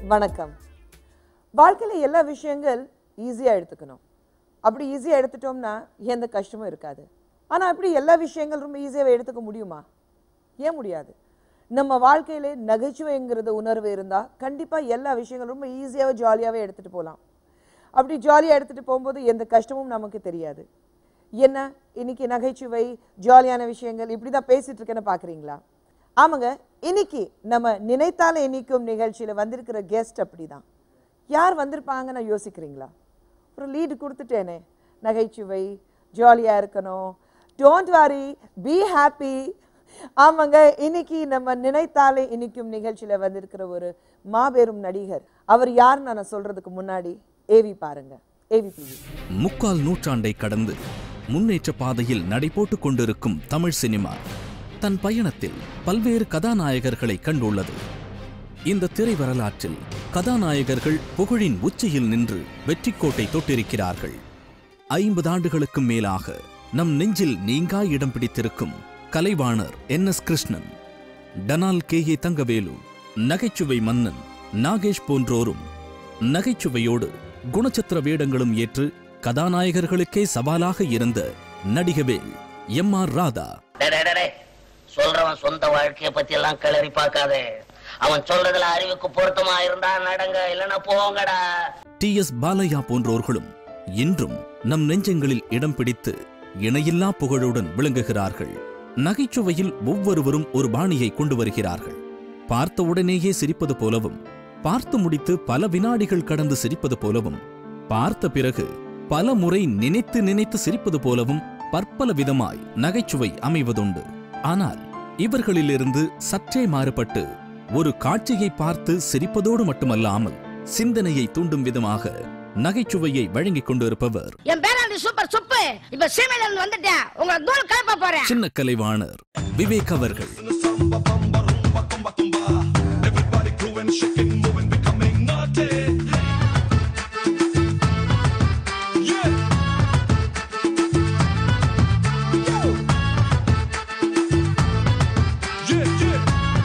வணக்கம் வாழ்க்கையில் எல்லா விஷயங்கள் ஈஸியாக எடுத்துக்கணும் அப்படி ஈஸியாக எடுத்துட்டோம்னா எந்த கஷ்டமும் இருக்காது ஆனால் அப்படி எல்லா விஷயங்கள் ரொம்ப ஈஸியாக எடுத்துக்க முடியுமா ஏன் முடியாது நம்ம வாழ்க்கையிலே நகைச்சுவைங்கிறது உணர்வு இருந்தால் கண்டிப்பாக எல்லா விஷயங்களும் ரொம்ப ஈஸியாகவே ஜாலியாகவே எடுத்துகிட்டு போகலாம் அப்படி ஜாலியாக எடுத்துகிட்டு போகும்போது எந்த கஷ்டமும் நமக்கு தெரியாது என்ன இன்னைக்கு நகைச்சுவை ஜாலியான விஷயங்கள் இப்படி தான் பேசிட்டு இருக்கேன்னு பார்க்குறீங்களா ஆமாங்க இன்னைக்கு நம்ம நினைத்தாலே இனிக்கும் நிகழ்ச்சியில் வந்திருக்கிற கெஸ்ட் அப்படிதான் யார் வந்திருப்பாங்கன்னு யோசிக்கிறீங்களா ஒரு லீடு கொடுத்துட்டேனே நகைச்சுவை ஜாலியாக இருக்கணும் டோன்ட் வாரி பி ஹாப்பி ஆமாங்க இன்னைக்கு நம்ம நினைத்தாலே இனிக்கும் நிகழ்ச்சியில் வந்திருக்கிற ஒரு மாபெரும் நடிகர் அவர் யாருன்னு நான் சொல்றதுக்கு முன்னாடி ஏவி பாருங்க ஏவி பிவி முக்கால் நூற்றாண்டை கடந்து முன்னேற்ற பாதையில் நடைபோட்டுக் கொண்டிருக்கும் தமிழ் சினிமா தன் பயணத்தில் பல்வேறு கதாநாயகர்களை கண்டுள்ளது இந்த திரை வரலாற்றில் கதாநாயகர்கள் புகழின் உச்சியில் நின்று வெற்றிக்கோட்டை தொட்டிருக்கிறார்கள் ஐம்பது ஆண்டுகளுக்கும் மேலாக நம் நெஞ்சில் நீங்கா இடம் பிடித்திருக்கும் கலைவாணர் என் எஸ் கிருஷ்ணன் டனால் கே ஏ தங்கவேலு நகைச்சுவை மன்னன் நாகேஷ் போன்றோரும் நகைச்சுவையோடு குணச்சித்திர வேடங்களும் ஏற்று கதாநாயகர்களுக்கே சவாலாக இருந்த நடிகவேல் எம் ஆர் ராதா டேய், டேய், டேய், டேய். சொல்றவன் சொந்த வாழ்க்கைய பத்தி எல்லாம் கிளறி பார்க்காதே அவன் சொல்றதுல அறிவுக்கு பொருத்தமா இருந்தா நடங்க இல்லைன்னா போங்கடா டி எஸ் பாலையா போன்றோர்களும் இன்றும் நம் நெஞ்சங்களில் இடம் பிடித்து இணையில்லா புகழுடன் விளங்குகிறார்கள் நகைச்சுவையில் ஒவ்வொருவரும் ஒரு பாணியை கொண்டு வருகிறார்கள் பார்த்த உடனேயே சிரிப்பது போலவும் பார்த்து முடித்து பல வினாடிகள் கடந்து சிரிப்பது போலவும் பார்த்த பிறகு பல முறை நினைத்து நினைத்து சிரிப்பது போலவும் பற்பல விதமாய் நகைச்சுவை அமைவதுண்டு ஆனால் இவர்களிலிருந்து சற்றே மாறுபட்டு ஒரு காட்சியை பார்த்து சிரிப்பதோடு மட்டுமல்லாமல் சிந்தனையை தூண்டும் விதமாக நகைச்சுவையை வழங்கிக் கொண்டிருப்பவர் என் பேராண்டி சூப்பர் சுப்பு இப்ப சீமையில இருந்து வந்துட்டேன் உங்களை தூள் கிளப்ப போறேன் சின்ன கலைவாணர் விவேக் அவர்கள் Everybody growing, shaking, moving, becoming naughty. Yeah. Yo. Yeah, yeah.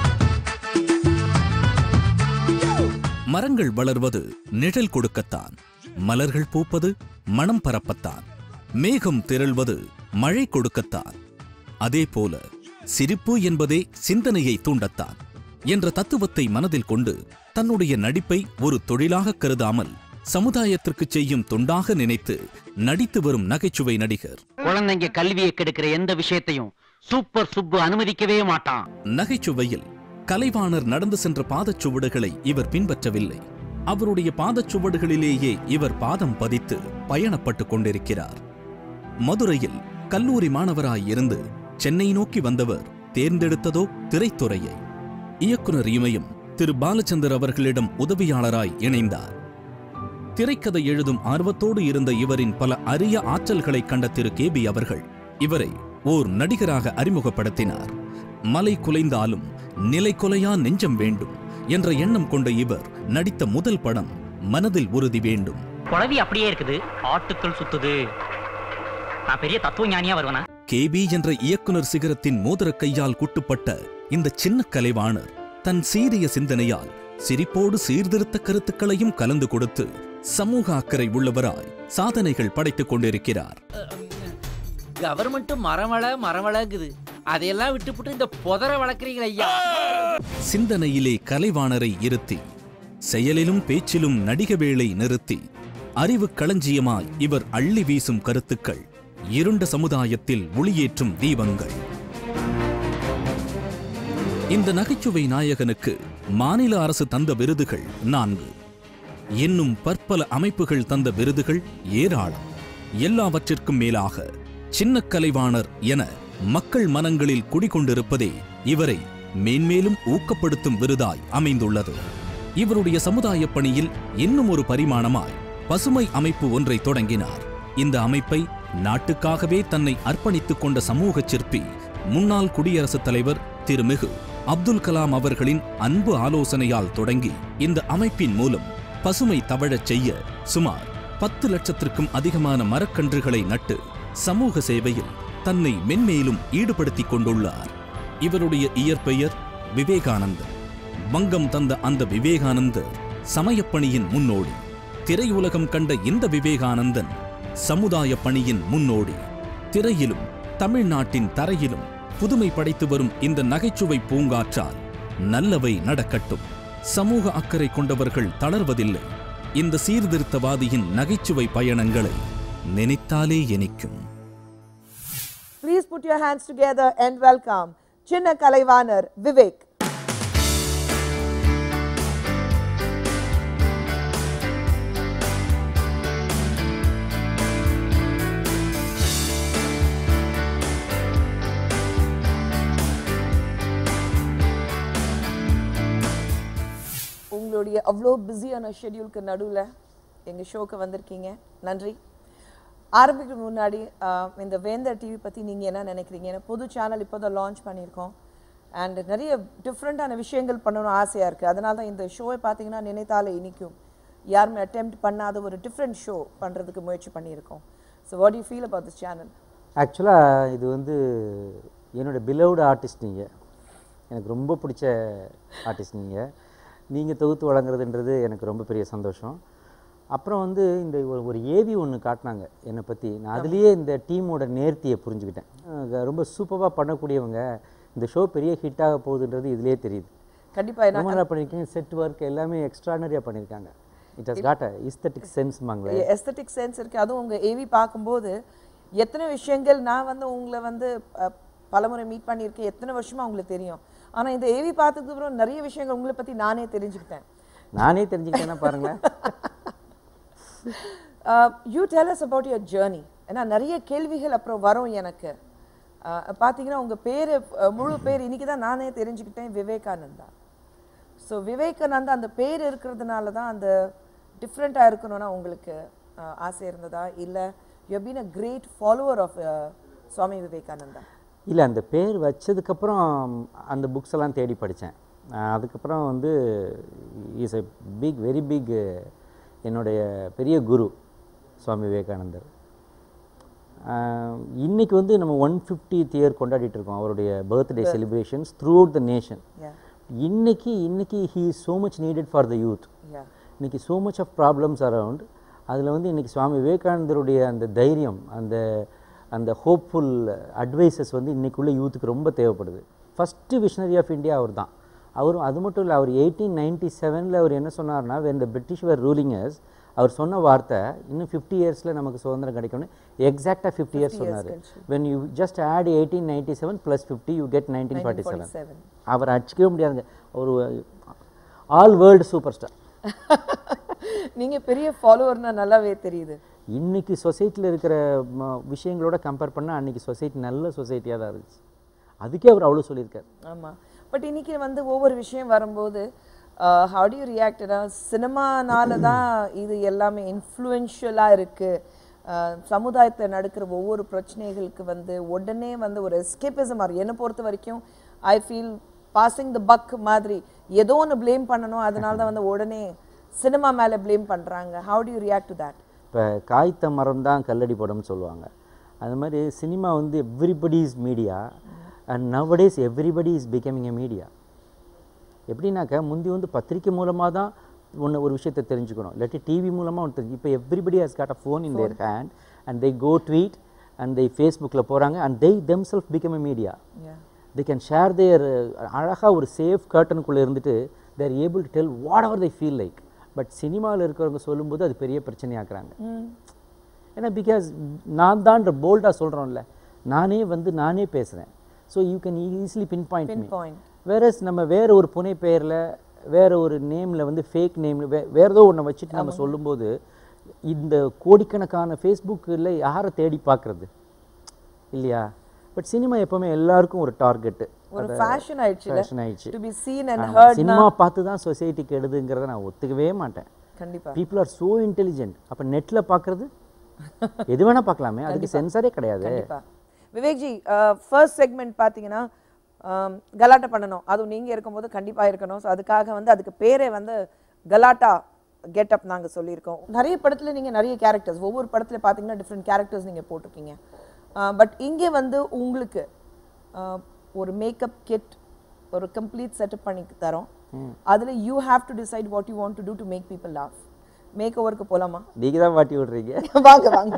Yo. மரங்கள் வளர்வது நிழல் கொடுக்கத்தான் மலர்கள் பூப்பது மனம் பரப்பத்தான் மேகம் திரள்வது மழை கொடுக்கத்தான் அதேபோல சிரிப்பு என்பதே சிந்தனையை தூண்டத்தான் என்ற தத்துவத்தை மனதில் கொண்டு தன்னுடைய நடிப்பை ஒரு தொழிலாக கருதாமல் சமுதாயத்திற்கு செய்யும் தொண்டாக நினைத்து நடித்து வரும் நகைச்சுவை நடிகர் குழந்தைங்க கல்வியை கெடுக்கிற எந்த விஷயத்தையும் சூப்பர் சுப்பு அனுமதிக்கவே மாட்டான் நகைச்சுவையில் கலைவாணர் நடந்து சென்ற பாதச்சுவடுகளை இவர் பின்பற்றவில்லை அவருடைய பாதச்சுவடுகளிலேயே இவர் பாதம் பதித்து பயணப்பட்டுக் கொண்டிருக்கிறார் மதுரையில் கல்லூரி மாணவராய் இருந்து சென்னை நோக்கி வந்தவர் தேர்ந்தெடுத்ததோ திரைத்துறையை இயக்குனர் இமயம் திரு பாலச்சந்தர் அவர்களிடம் உதவியாளராய் இணைந்தார் திரைக்கதை எழுதும் ஆர்வத்தோடு இருந்த இவரின் பல அரிய ஆற்றல்களை கண்ட திரு கேபி அவர்கள் இவரை ஓர் நடிகராக அறிமுகப்படுத்தினார் மலை குலைந்தாலும் நிலை கொலையா நெஞ்சம் வேண்டும் என்ற எண்ணம் கொண்ட இவர் நடித்த முதல் படம் மனதில் உறுதி வேண்டும் குழவி அப்படியே இருக்குது ஆட்டுக்கள் சுத்துது நான் பெரிய தத்துவ ஞானியா வருவனா கேபி என்ற இயக்குனர் சிகரத்தின் மோதிர கையால் குட்டுப்பட்ட இந்த சின்ன கலைவாணர் தன் சீரிய சிந்தனையால் சிரிப்போடு சீர்திருத்த கருத்துக்களையும் கலந்து கொடுத்து சமூக அக்கறை உள்ளவராய் சாதனைகள் படைத்துக் கொண்டிருக்கிறார் கவர்மெண்ட் மரமள மரமளங்குது அதையெல்லாம் விட்டுப்புட்டு இந்த புதர வளர்க்குறீங்களே ஐயா சிந்தனையிலே கலைவாணரை இருத்தி செயலிலும் பேச்சிலும் நடிக வேளை நிறுத்தி அறிவு களஞ்சியமாய் இவர் அள்ளி வீசும் கருத்துக்கள் இருண்ட சமுதாயத்தில் ஒளியேற்றும் தீபங்கள் இந்த நகைச்சுவை நாயகனுக்கு மாநில அரசு தந்த விருதுகள் நான்கு இன்னும் பற்பல அமைப்புகள் தந்த விருதுகள் ஏராளம் எல்லாவற்றிற்கும் மேலாக சின்ன கலைவாணர் என மக்கள் மனங்களில் குடிகொண்டிருப்பதே இவரை மேன்மேலும் ஊக்கப்படுத்தும் விருதாய் அமைந்துள்ளது இவருடைய சமுதாய பணியில் இன்னும் ஒரு பரிமாணமாய் பசுமை அமைப்பு ஒன்றை தொடங்கினார் இந்த அமைப்பை நாட்டுக்காகவே தன்னை அர்ப்பணித்துக் கொண்ட சமூக சிற்பி முன்னாள் குடியரசுத் தலைவர் திருமிகு அப்துல் கலாம் அவர்களின் அன்பு ஆலோசனையால் தொடங்கி இந்த அமைப்பின் மூலம் பசுமை தவழச் செய்ய சுமார் பத்து லட்சத்திற்கும் அதிகமான மரக்கன்றுகளை நட்டு சமூக சேவையில் தன்னை மென்மேலும் ஈடுபடுத்திக் கொண்டுள்ளார் இவருடைய இயற்பெயர் விவேகானந்தர் வங்கம் தந்த அந்த விவேகானந்தர் சமயப்பணியின் முன்னோடி திரையுலகம் கண்ட இந்த விவேகானந்தன் சமுதாய பணியின் முன்னோடி திரையிலும் தமிழ்நாட்டின் தரையிலும் புதுமை படைத்து வரும் இந்த நகைச்சுவை பூங்காற்றால் நல்லவை நடக்கட்டும் சமூக அக்கறை கொண்டவர்கள் தளர்வதில்லை இந்த சீர்திருத்தவாதியின் நகைச்சுவை பயணங்களை நினைத்தாலே இனிக்கும் Please put your hands together and welcome Chinna Kalaivanar Vivek. உங்களுடைய அவ்வளோ பிஸியான ஷெட்யூலுக்கு நடுவில் எங்கள் ஷோக்கு வந்திருக்கீங்க நன்றி ஆரம்பிக்க முன்னாடி ஆஹ், இந்த வேந்தர் டிவி பற்றி நீங்கள் என்ன நினைக்கிறீங்க ஏன்னா புது சேனல் இப்போ தான் லான்ச் பண்ணியிருக்கோம் அண்ட் நிறைய டிஃப்ரெண்ட்டான விஷயங்கள் பண்ணணும்னு ஆசையாக இருக்குது அதனால தான் இந்த ஷோவை பார்த்தீங்கன்னா நினைத்தாலே இனிக்கும் யாருமே அட்டெம்ப்ட் பண்ணாத ஒரு டிஃப்ரெண்ட் ஷோ பண்ணுறதுக்கு முயற்சி பண்ணியிருக்கோம் so what you feel about this channel ஆக்சுவலாக இது வந்து என்னோட பிலவுடு ஆர்டிஸ்ட் நீங்கள் எனக்கு ரொம்ப பிடிச்ச ஆர்டிஸ்ட் நீங்கள் நீங்கள் தொகுத்து வழங்குறதுன்றது எனக்கு ரொம்ப பெரிய சந்தோஷம் அப்புறம் வந்து இந்த ஒரு ஒரு ஏவி ஒன்று காட்டினாங்க என்னை பற்றி நான் அதுலேயே இந்த டீமோட நேர்த்தியை புரிஞ்சுக்கிட்டேன் அஹ் ரொம்ப சூப்பராக பண்ணக்கூடியவங்க இந்த ஷோ பெரிய ஹிட்டாக போகுதுன்றது இதுலேயே தெரியுது கண்டிப்பாக ரொம்ப நல்லா பண்ணியிருக்கீங்க செட் ஒர்க் எல்லாமே எக்ஸ்ட்ரானரியாக பண்ணியிருக்காங்க it has got a aesthetic சென்ஸ்மாங்களே எஸ்தட்டிக் சென்ஸ் இருக்குது அதுவும் உங்கள் ஏவி பார்க்கும்போது எத்தனை விஷயங்கள் நான் வந்து உங்களை வந்து அஹ், பலமுறை மீட் பண்ணியிருக்கேன் எத்தனை வருஷமா உங்களுக்கு தெரியும் ஆனால் இந்த ஏவி பார்த்ததுக்கு அப்புறம் நிறைய விஷயங்கள் உங்களை பற்றி நானே தெரிஞ்சுக்கிட்டேன் நானே தெரிஞ்சுக்கிட்டேன்னா பாருங்களேன் you tell us about your journey ஏன்னா நிறைய கேள்விகள் அப்புறம் வரும் எனக்கு Uh, பார்த்தீங்கன்னா உங்கள் பேர் முழு பேர் இன்னைக்கு தான் நானே தெரிஞ்சுக்கிட்டேன் விவேகானந்தா ஸோ விவேகானந்தா அந்த பேர் இருக்கிறதுனால தான் அந்த டிஃப்ரெண்ட்டாக இருக்கணும்னா உங்களுக்கு uh, ஆசை இருந்ததா இல்லை you been a great follower of Swami Vivekananda இல்லை அந்த பேர் வச்சதுக்கப்புறம் அந்த புக்ஸ் எல்லாம் தேடி படித்தேன் அதுக்கப்புறம் வந்து is a big very big என்னுடைய பெரிய குரு சுவாமி விவேகானந்தர் ஆஹ் இன்னைக்கு வந்து நம்ம ஒன் ஃபிஃப்டித் இயர் கொண்டாடிட்டு இருக்கோம் அவருடைய birthday celebrations throughout the nation Yeah. இன்னைக்கு இன்னைக்கு he is so much needed for the youth yeah இன்னைக்கு so much of problems around அதில் வந்து இன்னைக்கு சுவாமி விவேகானந்தருடைய அந்த தைரியம் அந்த அந்த ஹோப்ஃபுல் அட்வைசஸ் வந்து இன்னைக்குள்ள யூத்துக்கு ரொம்ப தேவைப்படுது ஃபஸ்ட்டு விஷனரி ஆஃப் இந்தியா அவர் தான் அவரும் அது மட்டும் இல்லை அவர் எயிட்டீன் நைன்டி செவனில் அவர் என்ன சொன்னார்னா when the British were ruling us அவர் சொன்ன வார்த்தை இன்னும் ஃபிஃப்டி இயர்ஸில் நமக்கு சுதந்திரம் கிடைக்கும்னு எக்ஸாக்டாக ஃபிஃப்டி இயர்ஸ் சொன்னார் when you just add eighteen ninety seven plus fifty you get nineteen forty seven seven அவர் அடிச்சிக்கவே முடியாதுங்க ஒரு ஆல் வேர்ல்டு சூப்பர் ஸ்டார் நீங்கள் பெரிய ஃபாலோவர்னா நல்லாவே தெரியுது இன்னைக்கு சொசைட்டியில் இருக்கிற ம- விஷயங்களோட கம்பேர் பண்ணால் அன்னைக்கு சொசைட்டி நல்ல சொசைட்டியாக தான் இருந்துச்சு அதுக்கே அவர் அவ்வளோ சொல்லியிருக்காரு ஆமாம் பட் இன்னைக்கு வந்து ஒவ்வொரு விஷயம் வரும்போது ஹவு டு யூ ரியாக்டடா சினிமானால தான் இது எல்லாமே இன்ஃப்ளூயன்ஷியலாக இருக்குது சமுதாயத்தில் நடக்கிற ஒவ்வொரு பிரச்சனைகளுக்கு வந்து உடனே வந்து ஒரு எஸ்கேபிசம் மாதிரி என்னை பொறுத்த வரைக்கும் I feel passing the buck மாதிரி ஏதோ ஒன்று ப்ளேம் பண்ணணும் அதனால தான் வந்து உடனே சினிமா மேலே ப்ளேம் பண்ணுறாங்க how do you react to that இப்போ காய்த்த மரம் தான் கல்லடி படம்னு சொல்லுவாங்க அது மாதிரி சினிமா வந்து everybody is media and nowadays everybody is becoming a media எப்படின்னாக்கா முந்தி வந்து பத்திரிக்கை மூலமாக தான் ஒன்று ஒரு விஷயத்தை தெரிஞ்சுக்கணும் இல்லாட்டி டிவி மூலமாக ஒன்று தெரிஞ்சு இப்போ everybody has got a phone in their hand and they go tweet and they ஃபேஸ்புக்கில் போகிறாங்க and they themselves become a media they can share their அழகாக ஒரு சேஃப் கர்ட்டனுக்குள்ளே இருந்துட்டு they're able to tell whatever எவர் they ஃபீல் லைக் பட் சினிமாவில் இருக்கிறவங்க சொல்லும்போது அது பெரிய பிரச்சனையாக்குறாங்க ஏன்னா பிகாஸ் நான் தான்ற போல்டாக சொல்கிறோம்ல நானே வந்து நானே பேசுகிறேன் so you can easily pinpoint Pinpoint. வேறஸ் நம்ம வேற ஒரு புனை பெயரில் வேற ஒரு நேமில் வந்து ஃபேக் நேமில் வே வேற ஏதோ ஒன்றை வச்சுட்டு நம்ம சொல்லும்போது இந்த கோடிக்கணக்கான ஃபேஸ்புக்கில் யாரை தேடி பார்க்குறது இல்லையா பட் சினிமா எப்பவுமே எல்லாருக்கும் ஒரு டார்கெட்டு ஒரு ஃபேஷன் ஆயிடுச்சு ஃபேஷன் ஆயிடுச்சு to be seen and heard cinema பார்த்து தான் சொசைட்டி கெடுதுங்கிறத நான் ஒத்துக்கவே மாட்டேன் கண்டிப்பா பீப்புள் ஆர் சோ இன்டெலிஜென்ட் அப்போ நெட்டில் பார்க்குறது எது வேணால் பார்க்கலாமே அதுக்கு சென்சாரே கிடையாது கண்டிப்பா விவேக்ஜி ஃபர்ஸ்ட் செக்மெண்ட் பார்த்தீங்கன்னா ஆம், கலாட்டா பண்ணணும் அதுவும் நீங்க இருக்கும்போது கண்டிப்பா இருக்கணும் ஸோ அதுக்காக வந்து அதுக்கு பேரே வந்து கலாட்டா கெட்டப் நாங்க சொல்லியிருக்கோம் நிறைய படத்துல நீங்க நிறைய கேரக்டர்ஸ் ஒவ்வொரு படத்துல பார்த்தீங்கன்னா டிஃப்ரெண்ட் கேரக்டர்ஸ் நீங்க போட்டிருக்கீங்க பட் இங்கே வந்து உங்களுக்கு ஆ, ஒரு மேக்கப் கிட் ஒரு கம்ப்ளீட் செட்டப் பண்ணி தரோம் அதுல you have to decide what you want to do to make people laugh make ஓவருக்கு போலாமா நீங்கள் தான் மாட்டி விட்றீங்க வாங்க வாங்க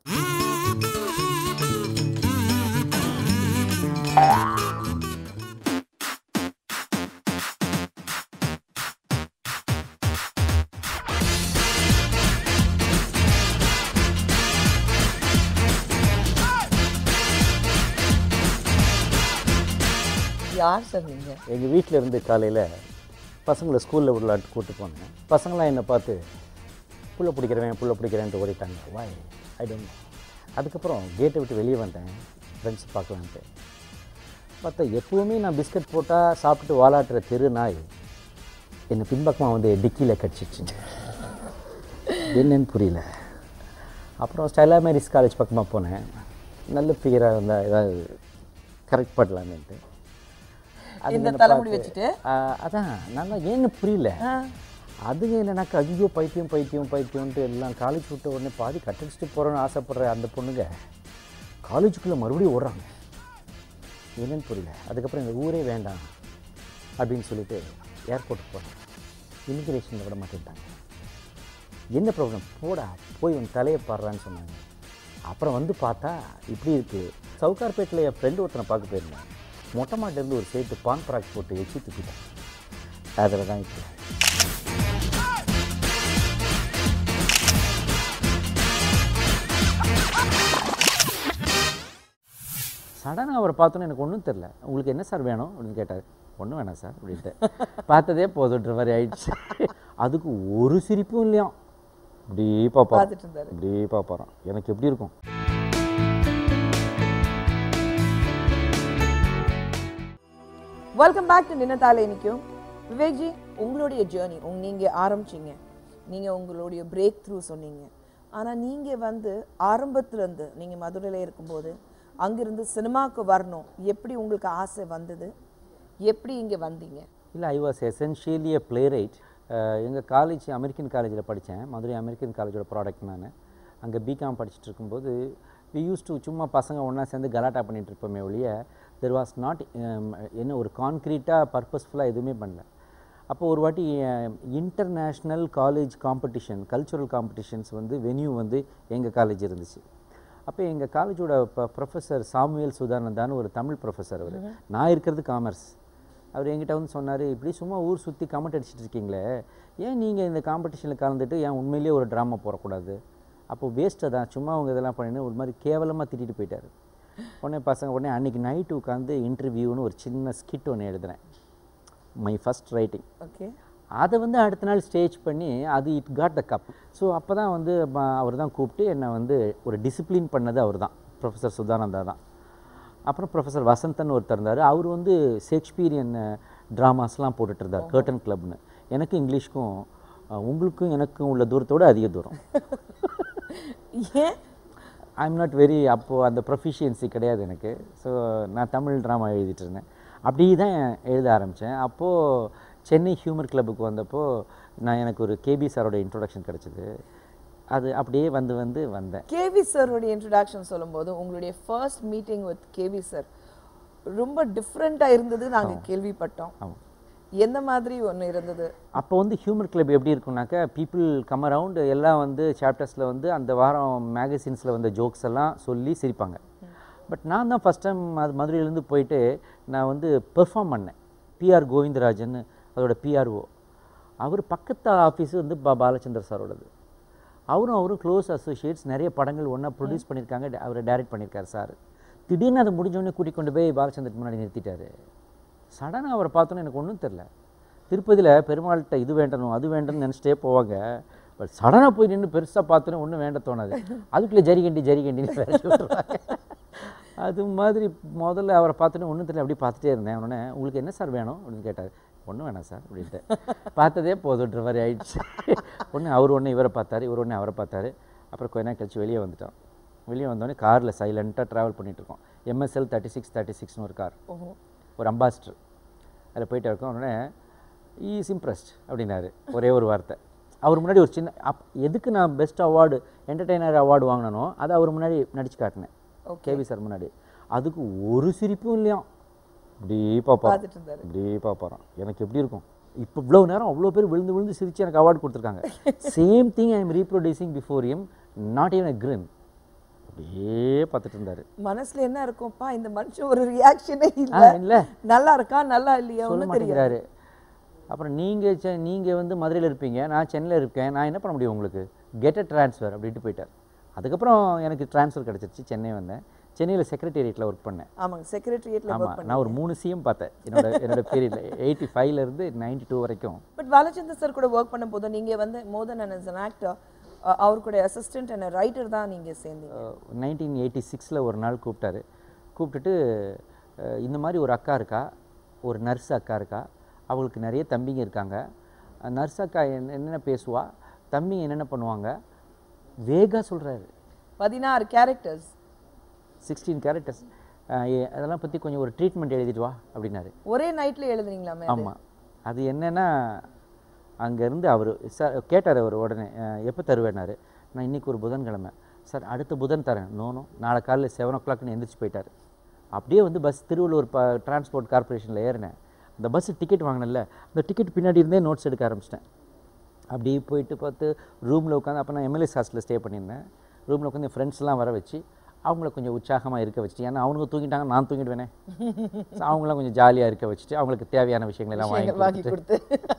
யார் சார் நீங்க எங்கள் வீட்டில் இருந்து காலையில் பசங்களை ஸ்கூலில் விடலாட்டு கூப்பிட்டு போனேன் பசங்களாம் என்னை பார்த்து புள்ள பிடிக்கிறவன் புள்ள பிடிக்கிறேன்ட்டு ஓடிட்டாங்க வாய் ஐ டோன்ட் அதுக்கப்புறம் கேட்டை விட்டு வெளியே வந்தேன் ஃப்ரெண்ட்ஸ் பார்க்கலான்ட்டு பார்த்தா எப்போவுமே நான் பிஸ்கட் போட்டால் சாப்பிட்டு வாலாட்டுற தெரு நாய் என்னை பின்பக்கமாக வந்து டிக்கியில் கடிச்சிடுச்சுங்க என்னன்னு புரியல அப்புறம் ஸ்டைலா மேரிஸ் காலேஜ் பக்கமாக போனேன் நல்ல ஃபிகராக இருந்தால் ஏதாவது கரெக்ட் பண்ணலாமேன்ட்டு அது இந்த என்னை தலைமுடி பார்த்து, வச்சுட்டு? ஆ, அதான் நல்லா ஏன்னு புரியல அதுங்க என்னன்னாக்கா ஐயோ பைத்தியம் பைத்தியம் பைத்தியம்ன்ட்டு எல்லாம் காலேஜ் விட்ட உடனே பாதி கட்டடிச்சிட்டு போகிறோன்னு ஆசைப்படுற அந்த பொண்ணுங்க காலேஜுக்குள்ளே மறுபடியும் ஓடுறாங்க என்னன்னு புரியல அதுக்கப்புறம் இந்த ஊரே வேண்டாம் அப்படின்னு சொல்லிட்டு ஏர்போர்ட்டுக்கு போனேன் இமிக்ரேஷனில் விட மாட்டேன்ட்டாங்க என்ன ப்ராப்ளம் போடா போய் உன் தலையை பாடுறான்னு சொன்னாங்க அப்புறம் வந்து பார்த்தா இப்படி இருக்குது சவுகார்பேட்டில் என் ஃப்ரெண்டு ஒருத்தனை பார்க்க போயிருந்தேன் மொட்டை மாட்டிலேருந்து ஒரு சேர்த்து பான் பராக் போட்டு எச்சி துப்பிட்டேன் அதில் தான் இப்போ சடனாக அவரை பார்த்தோன்னே எனக்கு ஒன்றும் தெரில உங்களுக்கு என்ன சார் வேணும் அப்படின்னு கேட்டார் ஒன்றும் வேணாம் சார் அப்படின்ட்டு பார்த்ததே போதுன்ற மாதிரி ஆயிடுச்சு அதுக்கு ஒரு சிரிப்பும் இல்லையா இப்படியே பார்ப்பாராம் பார்த்துட்டு இருந்தாரு. இப்படியே பார்ப்பாராம் எனக்கு எப்படி இருக்கும் வெல்கம் பேக் டு நின்னதால இனிக்கும் விவேக்ஜி உங்களுடைய ஜேர்னி உங்க நீங்க ஆரம்பிச்சீங்க நீங்க உங்களுடைய பிரேக் த்ரூ சொன்னீங்க ஆனா நீங்க வந்து ஆரம்பத்துல இருந்து நீங்க மதுரையில இருக்கும்போது அங்கிருந்து சினிமாவுக்கு வரணும் எப்படி உங்களுக்கு ஆசை வந்தது எப்படி இங்க வந்தீங்க இல்லை I was essentially a playwright எங்கள் காலேஜ் அமெரிக்கன் காலேஜில் படித்தேன் மதுரை அமெரிக்கன் காலேஜோட ப்ராடக்ட் நான் அங்கே பிகாம் படிச்சுட்டு இருக்கும்போது வி யூஸ் டு சும்மா பசங்க ஒன்றா சேர்ந்து கலாட்டா பண்ணிட்டு இருப்போமே ஒழிய தெர் வாஸ் நாட் என்ன ஒரு கான்க்ரீட்டாக பர்பஸ்ஃபுல்லாக எதுவுமே பண்ணல அப்போ ஒரு வாட்டி international college competition cultural competitions வந்து வென்யூ வந்து எங்கள் காலேஜ் இருந்துச்சு அப்போ எங்கள் காலேஜோட ப்ரொஃபஸர் சாமுவேல் சுதானந்தான்னு ஒரு தமிழ் ப்ரொஃபஸர் அவர் நான் இருக்கிறது காமர்ஸ் அவர் என்கிட்ட வந்து சொன்னார் இப்படி சும்மா ஊர் சுற்றி கமெண்ட் அடிச்சிட்டு இருக்கீங்களே ஏன் நீங்கள் இந்த காம்படிஷனில் கலந்துட்டு ஏன் உண்மையிலேயே ஒரு ட்ராமா போடக்கூடாது அப்போ வேஸ்ட்டு தான் சும்மா அவங்க இதெல்லாம் பண்ணின்னு ஒரு மாதிரி கேவலமாக திட்டிட்டு போயிட்டார் உடனே பசங்க உடனே அன்றைக்கி நைட்டு உட்காந்து இன்டர்வியூன்னு ஒரு சின்ன ஸ்கிட் ஒன்று எழுதுனேன் மை ஃபஸ்ட் ரைட்டிங் ஓகே அதை வந்து அடுத்த நாள் ஸ்டேஜ் பண்ணி அது it got the cup so அப்போ தான் வந்து அவர் தான் கூப்பிட்டு என்னை வந்து ஒரு டிசிப்ளின் பண்ணது அவர் தான் ப்ரொஃபஸர் சுதானந்தா தான் அப்புறம் ப்ரொஃபஸர் வசந்தன் ஒருத்தர் இருந்தார் அவர் வந்து ஷேக்ஸ்பீரியன் ட்ராமாஸ்லாம் போட்டுட்டு இருந்தார் கர்டன் கிளப்னு எனக்கு இங்கிலீஷ்க்கும் அஹ், உங்களுக்கும் எனக்கும் உள்ள தூரத்தோட அதிக தூரம் ஏன் ஐ எம் நாட் வெரி அப்போது அந்த ப்ரொஃபிஷியன்சி கிடையாது எனக்கு ஸோ நான் தமிழ் ட்ராமா எழுதிட்டு இருந்தேன் அப்படி தான் எழுத ஆரம்பித்தேன் அப்போது சென்னை ஹியூமர் கிளப்புக்கு வந்தப்போ நான் எனக்கு ஒரு கேபி சாரோட இன்ட்ரோடக்ஷன் கிடச்சிது அது அப்படியே வந்து வந்து வந்தேன் கேவி சாரோடைய இன்ட்ரடக்ஷன் சொல்லும்போது உங்களுடைய first meeting with KV sir ரொம்ப டிஃப்ரெண்ட்டாக இருந்தது நாங்க கேள்விப்பட்டோம் ஆமாம் எந்த மாதிரி ஒன்று இருந்தது அப்போ வந்து ஹியூமர் கிளப் எப்படி இருக்கும்னாக்கா பீப்புள் கம் அரவுண்ட் எல்லாம் வந்து சாப்டர்ஸில் வந்து அந்த வாரம் மேகசின்ஸில் வந்த ஜோக்ஸ் எல்லாம் சொல்லி சிரிப்பாங்க பட் நான் தான் ஃபஸ்ட் டைம் அது மதுரையிலேருந்து போயிட்டு நான் வந்து பெர்ஃபார்ம் பண்ணேன் பிஆர் கோவிந்தராஜன் அதோட பிஆர்ஓ அவர் பக்கத்து ஆஃபீஸு வந்து பா பாலச்சந்தர் சாரோடது அவரும் அவரும் க்ளோஸ் அசோசியேட்ஸ் நிறைய படங்கள் ஒன்றா ப்ரொடியூஸ் பண்ணியிருக்காங்க ட- அவர் டைரக்ட் பண்ணியிருக்காரு சார் திடீர்னு அதை முடிஞ்சோடனே கூட்டிக் கொண்டு போய் பாலச்சந்தருக்கு முன்னாடி நிறுத்திட்டாரு சடனாக அவரை பார்த்தோன்னே எனக்கு ஒன்றும் தெரில திருப்பதியில் பெருமாள்கிட்ட இது வேண்டணும் அது வேண்டணும்னு நினச்சிட்டே போவாங்க பட் சடனாக போய் நின்று பெருசாக பார்த்தோன்னே ஒன்றும் வேண்ட தோணாது அதுக்குள்ளே ஜரிகண்டி ஜரிகண்டின்னு விரட்டி விட்டுருவாங்க அது மாதிரி முதல்ல அவரை பார்த்தோன்னே ஒன்றும் தெரியல அப்படியே பார்த்துட்டே இருந்தேன் உடனே உங்களுக்கு என்ன சார் வேணும் அப்படின்னு கேட்டார் ஒன்றும் வேணாம் சார் அப்படின்ட்டு பார்த்ததே போதுன்ற மாதிரி ஆயிடுச்சு ஒன்று அவர் ஒன்று இவரை பார்த்தாரு இவர் ஒன்று அவரை பார்த்தாரு அப்புறம் கொஞ்ச நேரம் கழிச்சு வெளியே வந்துட்டோம் வெளியே வந்தோடனே காரில் சைலண்ட்டாக ட்ராவல் பண்ணிகிட்ருக்கோம் எம்எஸ்எல் தேர்ட்டி சிக்ஸ் தேர்ட்டி சிக்ஸ்னு ஒரு கார் ஒரு அம்பாசிடர் அதில் போயிட்டு இருக்கோம் உடனே இஸ் இம்ப்ரெஸ்ட் அப்படின்னாரு ஒரே ஒரு வார்த்தை அவர் முன்னாடி ஒரு சின்ன அப் எதுக்கு நான் பெஸ்ட் அவார்டு என்டர்டெய்னர் அவார்டு வாங்கினனோ அதை அவர் முன்னாடி நடிச்சு காட்டினேன் கேவி சார் முன்னாடி அதுக்கு ஒரு சிரிப்பும் இல்லையா இப்படியே பார்ப்பாராம் பார்த்துட்டு இருந்தாரு இப்படியே பார்ப்பாராம் எனக்கு எப்படி இருக்கும் இப்போ இவ்வளோ நேரம் அவ்வளோ பேர் விழுந்து விழுந்து சிரிச்சு எனக்கு அவார்டு கொடுத்துருக்காங்க same thing I am reproducing before am not even a grin அப்படியே பார்த்துட்டு இருந்தார் மனசுல என்ன இருக்கும்ப்பா இந்த மனுஷன் ஒரு ரியாக்ஷனே ஆ இல்ல இல்லை நல்லா இருக்கா நல்லா இல்லையா சொல்ல ஒன்றும் தெரியாது மாட்டேங்கிறாரு அப்புறம் நீங்கள் செ நீங்கள் வந்து மதுரையில் இருப்பீங்க நான் சென்னையில் இருக்கேன் நான் என்ன பண்ண முடியும் உங்களுக்கு கெட் அ ட்ரான்ஸ்ஃபர் அப்படின்ட்டு போயிட்டார் அதுக்கப்புறம் எனக்கு ட்ரான்ஸ்ஃபர் கிடச்சிருச்சு சென்னை வந்தேன் சென்னையில் செக்ரட்டேரியட்டில் ஒர்க் பண்ணேன் ஆமாங்க செக்ரட்டரியேட்ல ஆமாம் ஒர்க் நான் ஒரு மூணு சிஎம் பார்த்தேன் என்னோட என்னோட பீரியடில் எயிட்டி ஃபைவ்லேருந்து நைன்டி டூ வரைக்கும் பட் பாலச்சந்தர் சார் கூட ஒர்க் பண்ணும்போது நீங்க வந்து more than an an actor அவர் கூட அசிஸ்டன்ட் அண்ட் ரைட்டர் தான் நீங்க சேர்ந்தீங்க நைன்டீன் எயிட்டி சிக்ஸில் ஒரு நாள் கூப்பிட்டாரு கூப்பிட்டுட்டு அஹ், இந்த மாதிரி ஒரு அக்கா இருக்கா ஒரு நர்ஸ் அக்கா இருக்கா அவங்களுக்கு நிறைய தம்பிங்க இருக்காங்க நர்ஸ் அக்கா என்ன என்னென்ன பேசுவா தம்பிங்க என்னென்ன பண்ணுவாங்க வேகா சொல்கிறாரு பதினாறு கேரக்டர்ஸ் சிக்ஸ்டீன் கேரக்டர்ஸ் அதெல்லாம் பற்றி கொஞ்சம் ஒரு ட்ரீட்மெண்ட் எழுதிட்டு வா அப்படின்னாரு ஒரே நைட்ல எழுதுனீங்களாமே அது? ஆமாம் அது என்னன்னா அங்கேருந்து அவர் சார் கேட்டார் அவர் உடனே எப்போ தருவேனாரு நான் இன்றைக்கி ஒரு புதன்கிழமை சார் அடுத்த புதன் தரேன் நோனோ நாளை காலையில் செவன் ஓ கிளாக்னு எந்திரிச்சு போயிட்டார் அப்படியே வந்து பஸ் திருவள்ளூர் ப டிரான்ஸ்போர்ட் கார்ப்பரேஷனில் ஏறினேன் அந்த பஸ்ஸு டிக்கெட் வாங்கினேன்ல அந்த டிக்கெட் பின்னாடி இருந்தே நோட்ஸ் எடுக்க ஆரம்பிச்சிட்டேன் அப்படியே போயிட்டு பார்த்து ரூமில் உட்காந்து அப்போ நான் எம்எல்ஏ ஹாஸ்டலில் ஸ்டே பண்ணியிருந்தேன் ரூமில் உட்காந்து என் ஃப்ரெண்ட்ஸ்லாம் வர வச்சு அவங்கள கொஞ்சம் உற்சாகமாக இருக்க வச்சுட்டு ஏன்னா அவனுங்க தூங்கிட்டாங்க நான் தூங்கிடுவேனே So அவங்களாம் கொஞ்சம் ஜாலியாக இருக்க வச்சுட்டு அவங்களுக்கு தேவையான விஷயங்கள் எல்லாம் வாங்கி வாங்கி கொடுத்துட்டு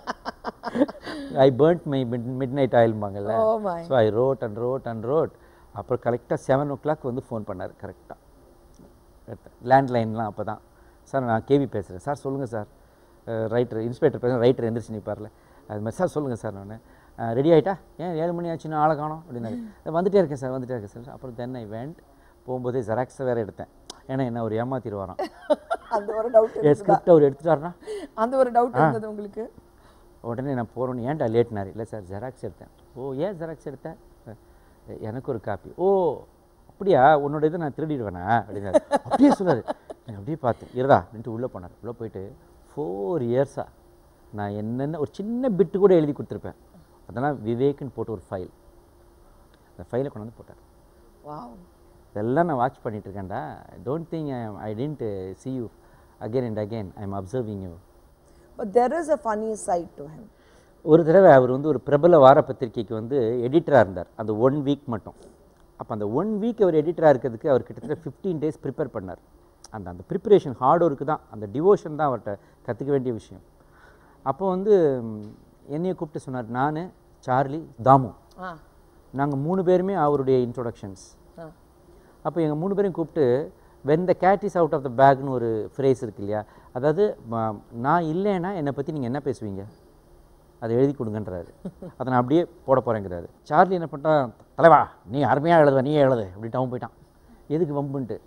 கொடுத்து I burnt my mid mid நைட் ஆயில்பாங்கல்ல Oh my. So I rode and rode and rode அப்புறம் கரெக்டாக செவன் ஓ கிளாக் வந்து ஃபோன் பண்ணார் கரெக்டாக லேண்ட்லைன்லாம் அப்போ தான் சார் நான் கேவி பேசுகிறேன் சார் சொல்லுங்கள் சார் ரைட்டர் இன்ஸ்பெக்டர் பேசுகிறேன் ரைட்டர் எந்திரிச்சு நிற்பார்ல அது மாதிரி சார் சொல்லுங்கள் சார் நான் ரெடி ஆகிட்டா ஏன் ஏழு மணி ஆச்சுன்னு ஆளை காணோம் அப்படின்னாரு வந்துட்டே இருக்கேன் சார் வந்துட்டே இருக்கேன் சார் அப்புறம் தென் ஐ வேண்ட் போகும்போதே ஜெராக்ஸை வேறு எடுத்தேன் ஏன்னா என்ன ஒரு ஏமாத்திடுவாராம் அந்த ஒரு டவுட் என் ஸ்கிரிப்ட் அவர் எடுத்துட்டாருனா அந்த ஒரு டவுட் இருந்தது உங்களுக்கு உடனே நான் போகிறோன்னு ஏன்டா லேட்னாரு இல்லை சார் ஜெராக்ஸ் எடுத்தேன் ஓ ஏன் ஜெராக்ஸ் எடுத்தேன் அஹ், எனக்கு ஒரு காப்பி ஓ அப்படியா உன்னோட இதை நான் திருடிடுவேனா அப்படின்னாரு அப்படியே சொன்னார் நான் அப்படியே பார்த்தேன் இருடா அப்படின்ட்டு உள்ளே போனார் உள்ளே போயிட்டு ஃபோர் இயர்ஸாக நான் என்னென்ன ஒரு சின்ன பிட்டு கூட எழுதி கொடுத்துருப்பேன் அதெல்லாம் விவேக்னு போட்டு ஒரு ஃபைல் அந்த ஃபைலை கொண்டு வந்து போட்டார் வாவ் இதெல்லாம் நான் வாட்ச் பண்ணிட்டு இருக்கேன்டா don't think I I tend see you again and again I am observing you but there is a funny side to him ஒரு தடவை அவர் வந்து ஒரு பிரபல வார பத்திரிக்கைக்கு வந்து எடிட்டராக இருந்தார் அந்த ஒன் வீக் மட்டும் அப்போ அந்த ஒன் வீக் அவர் எடிட்டராக இருக்கிறதுக்கு அவர் கிட்டத்தட்ட ஃபிஃப்டீன் டேஸ் ப்ரிப்பேர் பண்ணார் அந்த அந்த ப்ரிப்பரேஷன் ஹார்ட் ஒர்க்கு தான் அந்த டிவோஷன் தான் அவர்கிட்ட கற்றுக்க வேண்டிய விஷயம் அப்போ வந்து ம், என்னைய கூப்பிட்டு சொன்னார் நான் சார்லி தாமு ஆ நாங்கள் மூணு பேருமே அவருடைய இன்ட்ரோடக்ஷன்ஸ் ஆ அப்போ எங்கள் மூணு பேரையும் கூப்பிட்டு when the cat is out of the பேக்னு ஒரு ஃப்ரேஸ் இருக்கு இல்லையா அதாவது ம- நான் இல்லைன்னா என்னை பற்றி நீங்கள் என்ன பேசுவீங்க அதை எழுதி கொடுங்கன்றாரு அதை நான் அப்படியே போட போகிறேங்கிறாரு சார்லி என்ன பண்ணிட்டான் தலைவா நீ அருமையாக எழுதுவ நீயே எழுது அப்படின்ட்டு அவன் போயிட்டான் எதுக்கு வம்புன்ட்டு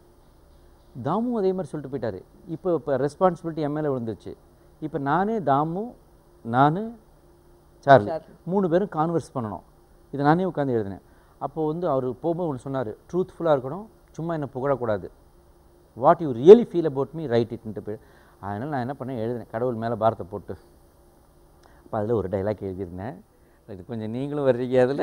தாமு அதே மாதிரி சொல்லிட்டு போயிட்டாரு இப்போ இப்போ ரெஸ்பான்சிபிலிட்டி என் மேலே விழுந்துருச்சு இப்போ நானே தாமு நான் சார்லி மூணு பேரும் கான்வர்ஸ் பண்ணணும் இதை நானே உட்காந்து எழுதினேன் அப்போ வந்து அவர் போகும்போது ஒன்று சொன்னார் ட்ரூத்ஃபுல்லாக இருக்கணும் சும்மா என்னை புகழக்கூடாது what you really feel about me right இட்ன்ட்டு போய் அதனால் நான் என்ன பண்ணேன் எழுதினேன் கடவுள் மேலே பாரத்தை போட்டு அப்போ அதில் ஒரு டைலாக் எழுதியிருந்தேன் அது கொஞ்சம் நீங்களும் வர்றீங்க அதில்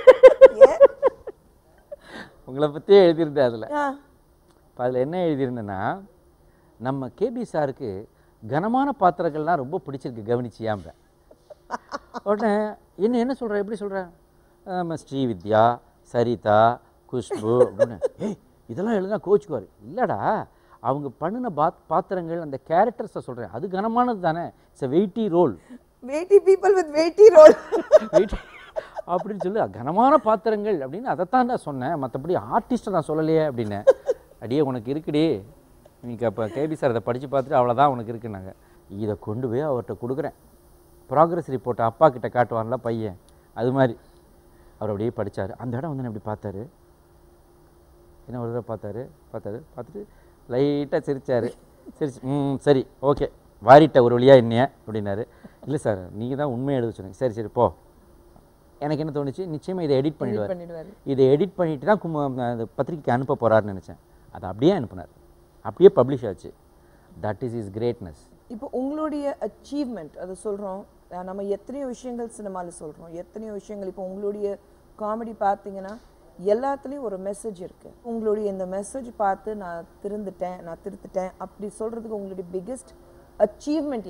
உங்களை பற்றியே எழுதியிருந்தேன் அதில் ஆ இப்போ அதில் என்ன எழுதியிருந்தேன்னா நம்ம கேபி சாருக்கு கனமான பாத்திரங்கள்லாம் ரொம்ப பிடிச்சிருக்கு கவனிச்சியாம்ப உடனே என்ன என்ன சொல்கிற எப்படி சொல்கிற நம்ம ஸ்ரீவித்யா சரிதா குஷ்பு அப்படின்னு ஏய் இதெல்லாம் எழுதுனா கோச்சுக்குவார் இல்லைடா அவங்க பண்ணின பாத் பாத்திரங்கள் அந்த கேரக்டர்ஸை சொல்கிறேன் அது கனமானது தானே it's a weighty role weighty people with weighty role weight அப்படின்னு சொல்லி கனமான பாத்திரங்கள் அப்படின்னு அதைத்தான் நான் சொன்னேன் மற்றபடி ஆர்டிஸ்ட்டை நான் சொல்லலையே அப்படின்னேன் அடியே உனக்கு இருக்குடி இன்னைக்கு அப்போ கேபி சார் இதை படித்து பார்த்துட்டு அவ்வளோதான் உனக்கு இருக்குன்னாங்க இதை கொண்டு போய் அவர்கிட்ட கொடுக்குறேன் ப்ராக்ரஸ் ரிப்போர்ட்டை அப்பா கிட்ட காட்டுவான்ல பையன் அது மாதிரி அவர் அப்படியே படிச்சாரு அந்த இடம் வந்து அப்படி பார்த்தாரு என்ன ஒரு தடவை பார்த்தாரு பார்த்தாரு பார்த்துட்டு லைட்டாக சிரிச்சாரு சிரிச்சு ம் சரி ஓகே வாரிட்ட ஒரு வழியா என்னைய அப்படின்னாரு இல்லை சார் நீங்கள் தான் உண்மையை எழுத சொன்னீங்க சரி சரி போ எனக்கு என்ன தோணுச்சு நிச்சயமாக இதை எடிட் பண்ணிடுவார் பண்ணிடுவாரு இதை எடிட் பண்ணிட்டு தான் கும்ப அந்த பத்திரிக்கைக்கு அனுப்ப போகிறாருன்னு நினச்சேன் அதை அப்படியே அனுப்புனார் அப்படியே பப்ளிஷ் ஆச்சு தட் இஸ் இஸ் கிரேட்னஸ் இப்போ உங்களுடைய அச்சீவ்மெண்ட் அதை சொல்கிறோம் நம்ம எத்தனையோ விஷயங்கள் சினிமாவில் சொல்கிறோம் எத்தனையோ விஷயங்கள் இப்போ உங்களுடைய காமெடி பார்த்தீங்கன்னா எல்லாத்துலேயும் ஒரு மெசேஜ் இருக்குது உங்களுடைய இந்த மெசேஜ் பார்த்து நான் திருந்துட்டேன் நான் திருத்துட்டேன் அப்படி சொல்கிறதுக்கு உங்களுடைய பிக்கெஸ்ட் அச்சீவ்மெண்ட் என்ன இருக்கு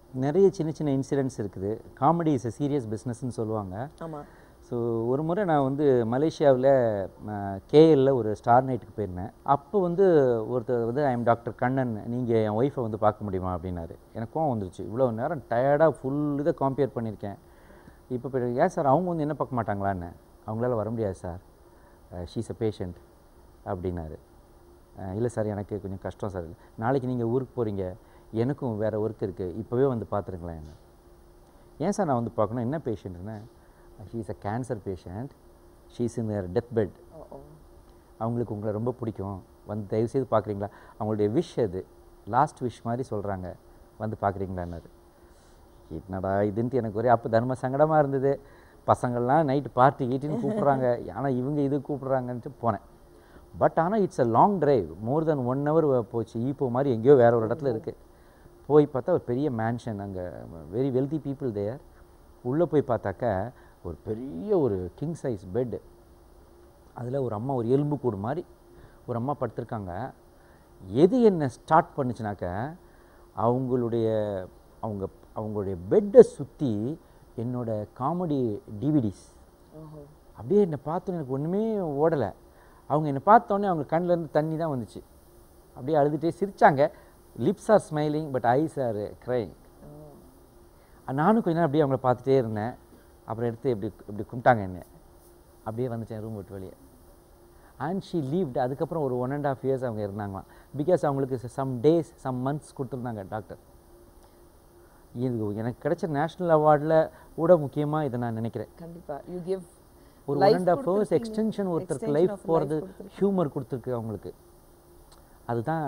நிறைய சின்ன சின்ன இன்சிடென்ட்ஸ் இருக்குது காமெடி இஸ் a சீரியஸ் பிஸ்னஸ்ன்னு சொல்லுவாங்க ஆமா ஸோ ஒரு முறை நான் வந்து மலேசியாவில் கேஎல்ல ஒரு ஸ்டார் நைட்டுக்கு போயிருந்தேன் அப்போ வந்து ஒருத்தர் வந்து ஐம் டாக்டர் கண்ணன் நீங்கள் என் ஒய்ஃபை வந்து பார்க்க முடியுமா அப்படின்னாரு எனக்கு கோவம் வந்துருச்சு இவ்வளோ நேரம் டயர்டாக ஃபுல் இதை காம்பியர் பண்ணியிருக்கேன் இப்போ போய் ஏன் சார் அவங்க வந்து என்ன பார்க்க மாட்டாங்களான்னு அவங்களால வர முடியாது சார் ஷீஸ் அ பேஷண்ட் அப்படின்னாரு அஹ் இல்லை சார் எனக்கு கொஞ்சம் கஷ்டம் சார் நாளைக்கு நீங்கள் ஊருக்கு போகிறீங்க எனக்கும் வேறு ஒர்க் இருக்குது இப்போவே வந்து பார்த்துருங்களேன் என்ன ஏன் சார் நான் வந்து பார்க்கணும் என்ன பேஷண்ட்னு she is a cancer patient she is in death bed அவங்களுக்கு உங்களை ரொம்ப பிடிக்கும் வந்து தயவுசெய்து பார்க்குறீங்களா அவங்களுடைய விஷ் அது லாஸ்ட் விஷ் மாதிரி சொல்கிறாங்க வந்து பார்க்குறீங்களான்னாரு என்னடா இதுன்ட்டு எனக்கு ஒரே அப்போ தர்ம சங்கடமாக இருந்தது பசங்கள்லாம் நைட்டு பார்ட்டி கீட்டின்னு கூப்பிட்றாங்க ஆனால் இவங்க இது கூப்பிட்றாங்கன்ட்டு போனேன் பட் ஆனால் it's a long drive more than one hour Ipoh ஈப்போ மாதிரி எங்கேயோ வேற ஒரு இடத்துல இருக்குது போய் பார்த்தா ஒரு பெரிய மேன்ஷன் அங்கே வெரி வெல்தி பீப்புள் தேர் உள்ளே போய் பார்த்தாக்கா ஒரு பெரிய ஒரு கிங் சைஸ் பெட்டு அதில் ஒரு அம்மா ஒரு எலும்பு கூடு மாதிரி ஒரு அம்மா படுத்திருக்காங்க எது என்ன ஸ்டார்ட் பண்ணுச்சுனாக்க அவங்களுடைய அவங்க அவங்களுடைய பெட்டை சுற்றி என்னோட காமெடி டிவிடிஸ் அப்படியே என்னை பார்த்தோன்னே எனக்கு ஒன்றுமே ஓடலை அவங்க என்னை பார்த்தோன்னே அவங்க கண்ணுல இருந்து தண்ணி தான் வந்துச்சு அப்படியே அழுதுகிட்டே சிரிச்சாங்க lips are smiling but eyes are crying நானும் கொஞ்ச நேரம் அப்படியே அவங்கள பார்த்துட்டே இருந்தேன் அப்புறம் எடுத்து இப்படி இப்படி கும்பிட்டாங்க என்ன அப்படியே வந்துட்டேன் ரூம் விட்டு வெளியே அண்ட் ஷீ லீவ்ட் அதுக்கப்புறம் ஒரு ஒன் அண்ட் ஆஃப் இயர்ஸ் அவங்க இருந்தாங்களாம் பிகாஸ் அவங்களுக்கு சம் டேஸ் சம் மந்த்ஸ் கொடுத்துருந்தாங்க டாக்டர் இது எனக்கு கிடைச்ச நேஷ்னல் அவார்டில் கூட முக்கியமாக இதை நான் நினைக்கிறேன் கண்டிப்பா யூ கிவ் ஒரு one and half hours extension ஒருத்தருக்கு லைஃப் போகிறது ஹியூமர் கொடுத்துருக்கு அவங்களுக்கு அதுதான்